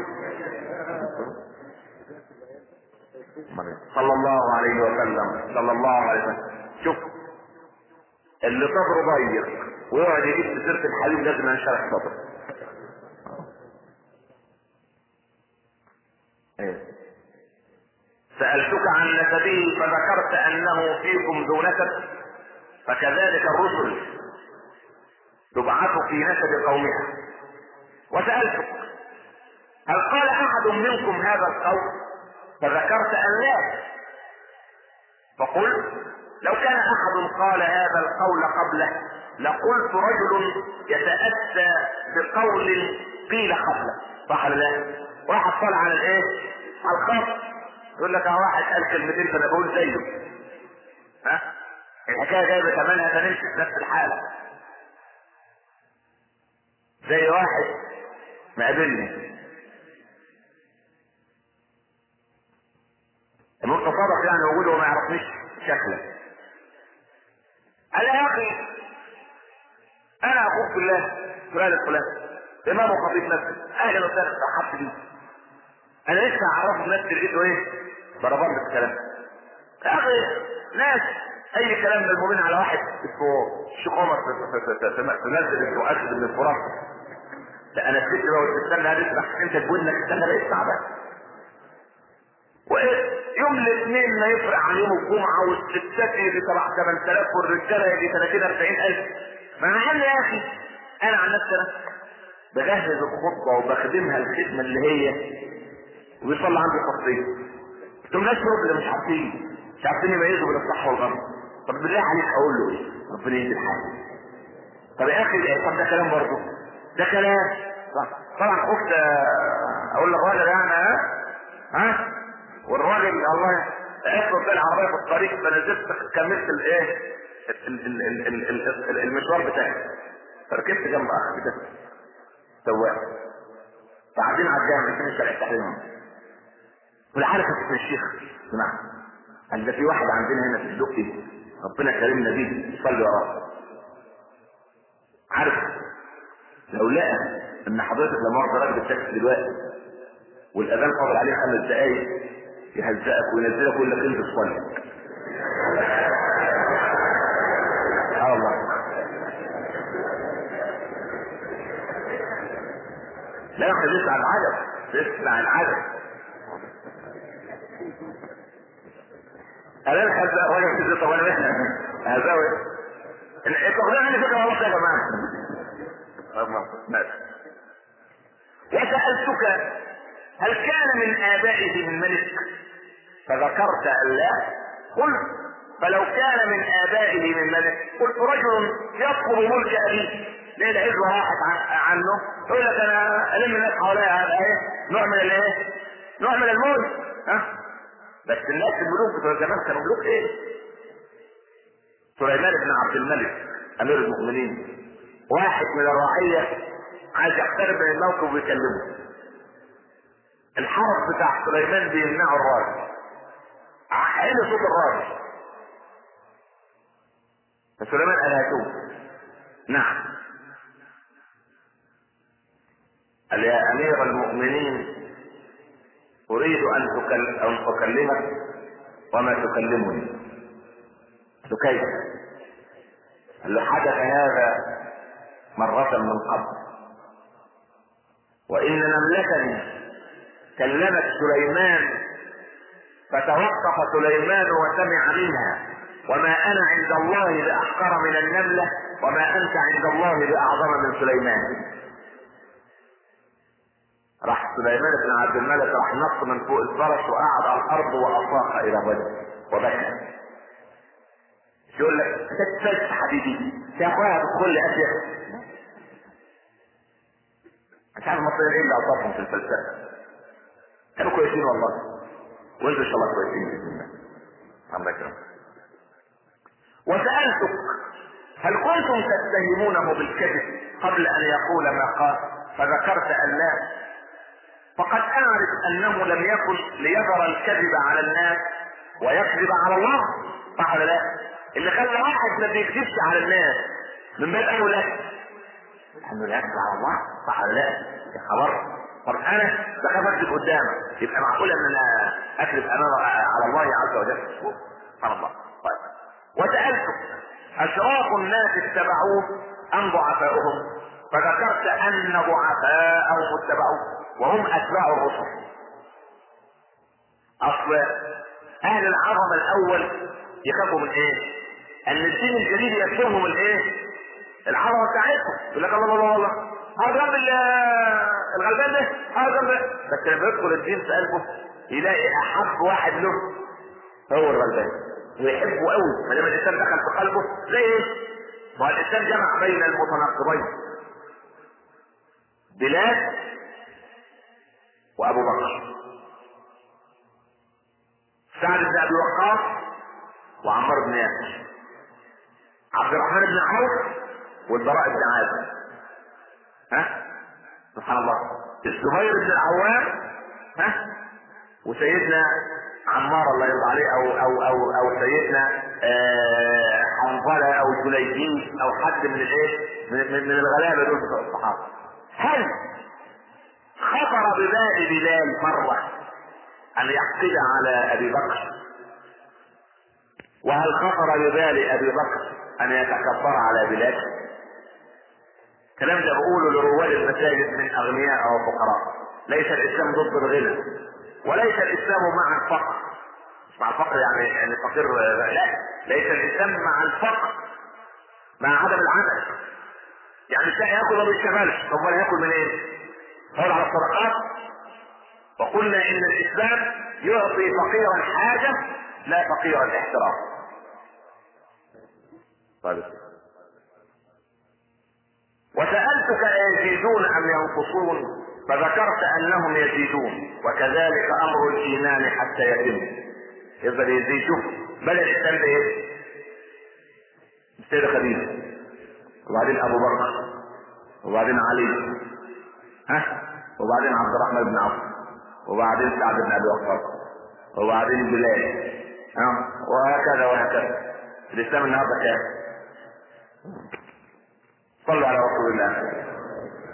صلى الله عليه وسلم صلى الله عليه وسلم شوف اللي صدره ضيق ويقعد يجيب في سيره الحبيب لازم ينشرح صدره ايه سألتك عن نسبه فذكرت أنه فيكم ذو نسب فكذلك الرسل تبعث في نسب قومها وسألتك هل قال أحد منكم هذا القول فذكرت أن لا فقلت لو كان أحد قال هذا القول قبله لقلت رجل يتأتى بقول قيل قبله صح ولا لا؟ واحد طلع على الايه؟ على الخط يقول لك اه واحد قال كلمتين فانا بقول زيه ها الحكايه جايبه كمان هذا نمشي في نفس الحاله زي واحد مقابلني المتصرف يعني وجوده وما يعرفنيش شكله قال يا اخي انا اخوك بالله فلان الفلان امام وخطيب نفسي اهلا وسهلا ترحبت بيه انا لسه اعرفه نفسي لقيته ايه ضربان بالكلام يا اخي ناس اي كلام ملمومين على واحد اسمه الشيخ عمر في مسجد اسمه اسد بن الفرات لا انا الست بقى وتستنى هتسمع انت تقول لك استنى لا اسمع بقى ويوم الاثنين ما يفرق عن يوم الجمعة والستات يجي 7 8000 والرجالة يجي 30 40000 ما انا قال يا اخي انا عن نفسي انا بجهز الخطبة وبخدمها الخدمة اللي هي ويصلي عندي خطية قلت لهم ناس اللي مش عارفين مش عارفين يميزوا بين الصح والغلط طب بالله عليك اقول له ايه ربنا يهدي الحال طب يا اخي طب ده كلام برضه ده كلام صح طبعا خفت اقول للراجل يعني ها ها والراجل الله افرض بين العربيه في الطريق فنزلت كملت الايه المشوار بتاعي فركبت جنب اخ كده سواق فقاعدين على الجامع في شارع التحرير ولا عارف اسم الشيخ اسمع قال ده في واحد عندنا هنا في الدقي ربنا كرمنا بيه يصلي وراه عارف لو لقى ان حضرتك لما واخد راكب التاكسي دلوقتي والاذان فاضل عليه خمس دقايق يهزقك وينزلك ويقول لك انت تصلي اه والله لا احنا نسمع العجب نسمع العجب انا الحزق الراجل كده طب انا هزاوي التقدير عندي فكره والله يا جماعه ماشي وسألتك هل كان من آبائه من ملك فذكرت أن لا قلت فلو كان من آبائه من ملك قلت رجل يطلب ملك أبيه ليه العزوة راحت عنه يقول لك أنا ألم الناس حواليا هذا إيه نوع من الإيه نوع من الملك ها بس الناس الملوك بتوع زمان كانوا ملوك إيه سليمان بن عبد الملك أمير المؤمنين واحد من الرعية عايز يقترب من الموقف ويكلمه الحرس بتاع سليمان بيمنعه الراجل عقل صوت الراجل فسليمان قال هاتوه نعم قال يا امير المؤمنين اريد ان تكلم ان اكلمك وما تكلمني قال كيف قال له حدث هذا مرة من قبل وإن نملة كلمت سليمان فتوقف سليمان وسمع منها وما أنا عند الله بأحقر من النملة وما أنت عند الله بأعظم من سليمان راح سليمان بن عبد الملك راح نط من فوق الفرس وقعد على الأرض وأصاق إلى وجهه وبكى يقول لك تتفلت حبيبي يا اخويا تدخل لي اشياء مش عارف المصريين ايه اللي اوصافهم في الفلسفه كانوا كويسين والله وانتوا ان شاء الله كويسين باذن الله الله يكرمك وسالتك هل كنتم تتهمونه بالكذب قبل ان يقول ما قال فذكرت ان لا فقد اعرف انه لم يكن ليظهر الكذب على الناس ويكذب على الله صح ولا لا؟ اللي خلى واحد ما بيكذبش على الناس من باب اولى انه لا يكذب على الله صح ولا لا؟ يا خبر طب انا بخاف اكذب قدامك يبقى معقول ان انا اكذب امام على الله عز وجل سبحان الله طيب وسالتك اشراف الناس اتبعوه ام ضعفاؤهم فذكرت ان ضعفاءهم اتبعوه وهم اتباع الرسل اصل اهل العظمه الاول يخافوا من ايه؟ ان الدين الجديد يكتبهم الايه؟ العظمه بتاعتهم يقول لك الله الله الله هذا جنب الغلبان ده هذا جنب بس لما يدخل الدين في قلبه يلاقي احب واحد له هو الغلبان ويحبه قوي ما دام الانسان دخل في قلبه زي ايه؟ ما هو الانسان جمع بين المتناقضين بلال وابو بكر سعد بن ابي وقاص وعمار بن ياسر عبد الرحمن بن عوف والبراء بن عازب ها سبحان الله الزبير بن العوام ها وسيدنا عمار الله يرضى عليه او او او او سيدنا آه حنظله او جليبيب او حد من الايه من, من, من الغلابه دول بتوع الصحابه هل خطر ببال بلال مره ان يحقد على ابي بكر وهل خطر ببال ابي بكر ان يتكبر على بلال الكلام ده بقوله لرواد المساجد من اغنياء او فقراء ليس الاسلام ضد الغنى وليس الاسلام مع الفقر مش مع الفقر يعني يعني الفقير لا ليس الاسلام مع الفقر مع عدم العمل يعني تلاقي ياكل وما بيشتغلش طب ولا ياكل من ايه؟ هو على الصدقات وقلنا ان الاسلام يعطي فقيرا حاجه لا فقيرا احترام طيب وسألتك أيزيدون أم ينقصون فذكرت أنهم يزيدون وكذلك أمر الإيمان حتى يتم يفضل يزيد شوف بل الإسلام ده إيه؟ السيدة خديجة وبعدين أبو بكر وبعدين علي ها وبعدين عبد الرحمن بن عوف وبعدين سعد بن أبي وقاص وبعدين بلال ها وهكذا وهكذا الإسلام النهارده كام؟ صلوا على رسول الله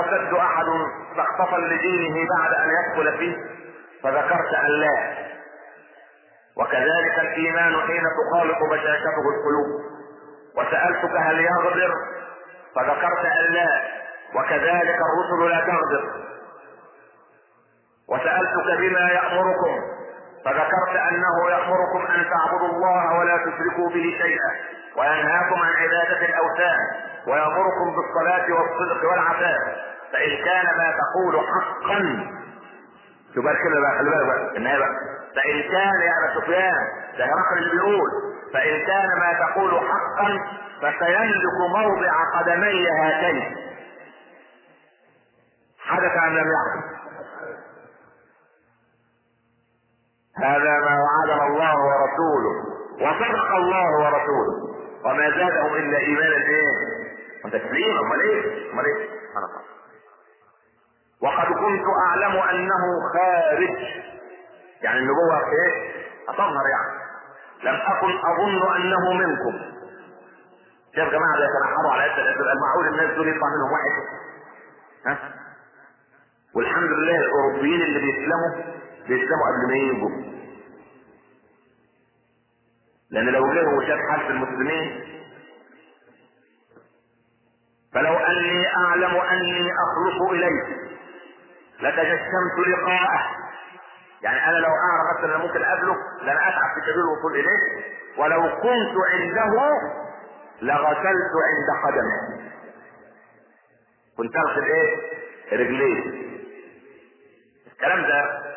يرتد احد سخطفا لدينه بعد ان يدخل فيه فذكرت ان لا وكذلك الايمان حين تخالط بشاشته القلوب وسالتك هل يغدر فذكرت ان لا وكذلك الرسل لا تغدر وسالتك بما يامركم فذكرت انه يامركم ان تعبدوا الله ولا تشركوا به شيئا وينهاكم عن عباده الاوثان ويامركم بالصلاه والصدق والعفاف فان كان ما تقول حقا شوف كده بقى خلي بالك بقى النهايه بقى فان كان يا ابا سفيان ده هرقل اللي بيقول فان كان ما تقول حقا فسيملك موضع قدمي هاتين حدث ام لم يحدث هذا ما وعدنا الله ورسوله وصدق الله ورسوله وما زادهم الا ايمانا ايه؟ وتسليما امال ايه؟ امال ايه؟ انا خلاص وقد كنت اعلم انه خارج يعني النبوة ايه هتظهر يعني لم اكن اظن انه منكم شايف جماعة بيتنحروا على قد المعقول الناس دول يطلع منهم واحد ها والحمد لله الاوروبيين اللي بيسلموا بيسلموا قبل ما يجوا لان لو جه وشاف حال المسلمين فلو اني اعلم اني اخلص اليه لتجشمت لقاءه يعني انا لو اعرف مثلا ممكن اقابله لن اتعب في سبيل الوصول اليه ولو كنت عنده لغسلت عند قدمه كنت اغسل ايه رجليه الكلام ده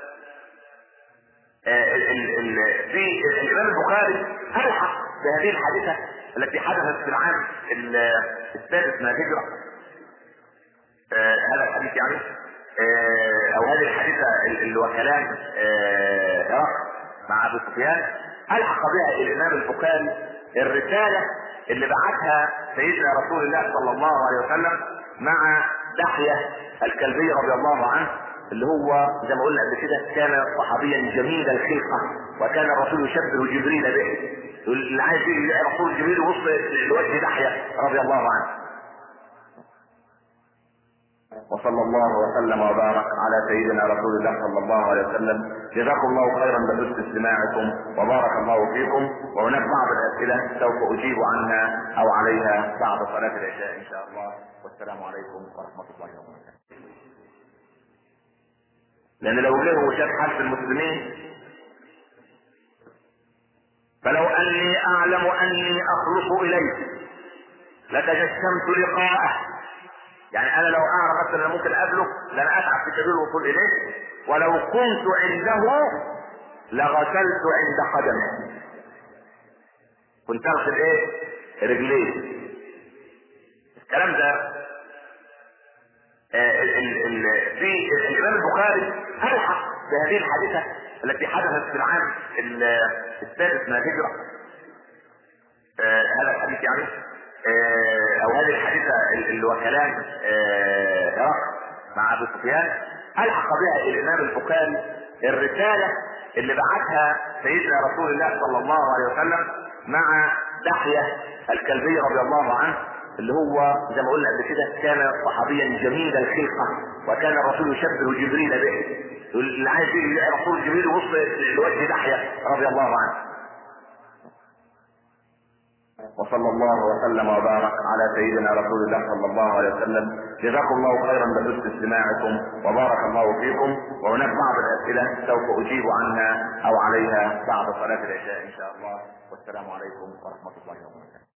آه ال ال في الامام البخاري الحق بهذه الحادثه التي حدثت في العام السادس من الهجره آه هذا الحديث يعني آه او هذه الحادثه اللي هو كلام هرقل مع ابو سفيان الحق بها الامام البخاري الرساله اللي بعثها سيدنا رسول الله صلى الله عليه وسلم مع دحيه الكلبي رضي الله عنه اللي هو زي ما قلنا قبل كده كان صحابيا جميل الخلقه وكان الرسول يشبه جبريل به اللي عايز يجي رسول جبريل يبص لوجه دحيه رضي الله عنه وصلى الله وسلم وبارك على سيدنا رسول الله صلى الله عليه وسلم جزاكم الله خيرا بحسن استماعكم وبارك الله فيكم وهناك بعض الاسئله سوف اجيب عنها او عليها بعد صلاه العشاء ان شاء الله والسلام عليكم ورحمه الله وبركاته لان لو جه وشاف حال المسلمين فلو اني اعلم اني اخلص اليه لتجشمت لقاءه يعني انا لو اعرف مثلا ممكن اقابله لن اتعب في سبيل الوصول اليه ولو كنت عنده لغسلت عند قدمه كنت اغسل ايه رجليه الكلام ده آه ال ال في الامام البخاري الحق بهذه الحادثه التي حدثت في العام السادس من الهجره آه هذا الحديث يعني آه او هذه الحادثه اللي هو كلام هرقل مع ابو سفيان الحق بها الامام البخاري الرساله اللي بعثها سيدنا رسول الله صلى الله عليه وسلم مع دحيه الكلبي رضي الله عنه اللي هو زي ما قلنا قبل كده كان صحابيا جميل الخلقه وكان الرسول يشبه جبريل به اللي عايز يجي رسول جبريل يبص لوجه دحيه رضي الله عنه وصلى الله وسلم وبارك على سيدنا رسول الله صلى الله عليه وسلم جزاكم الله خيرا بحسن استماعكم وبارك الله فيكم وهناك بعض الاسئله سوف اجيب عنها او عليها بعد صلاه العشاء ان شاء الله والسلام عليكم ورحمه الله وبركاته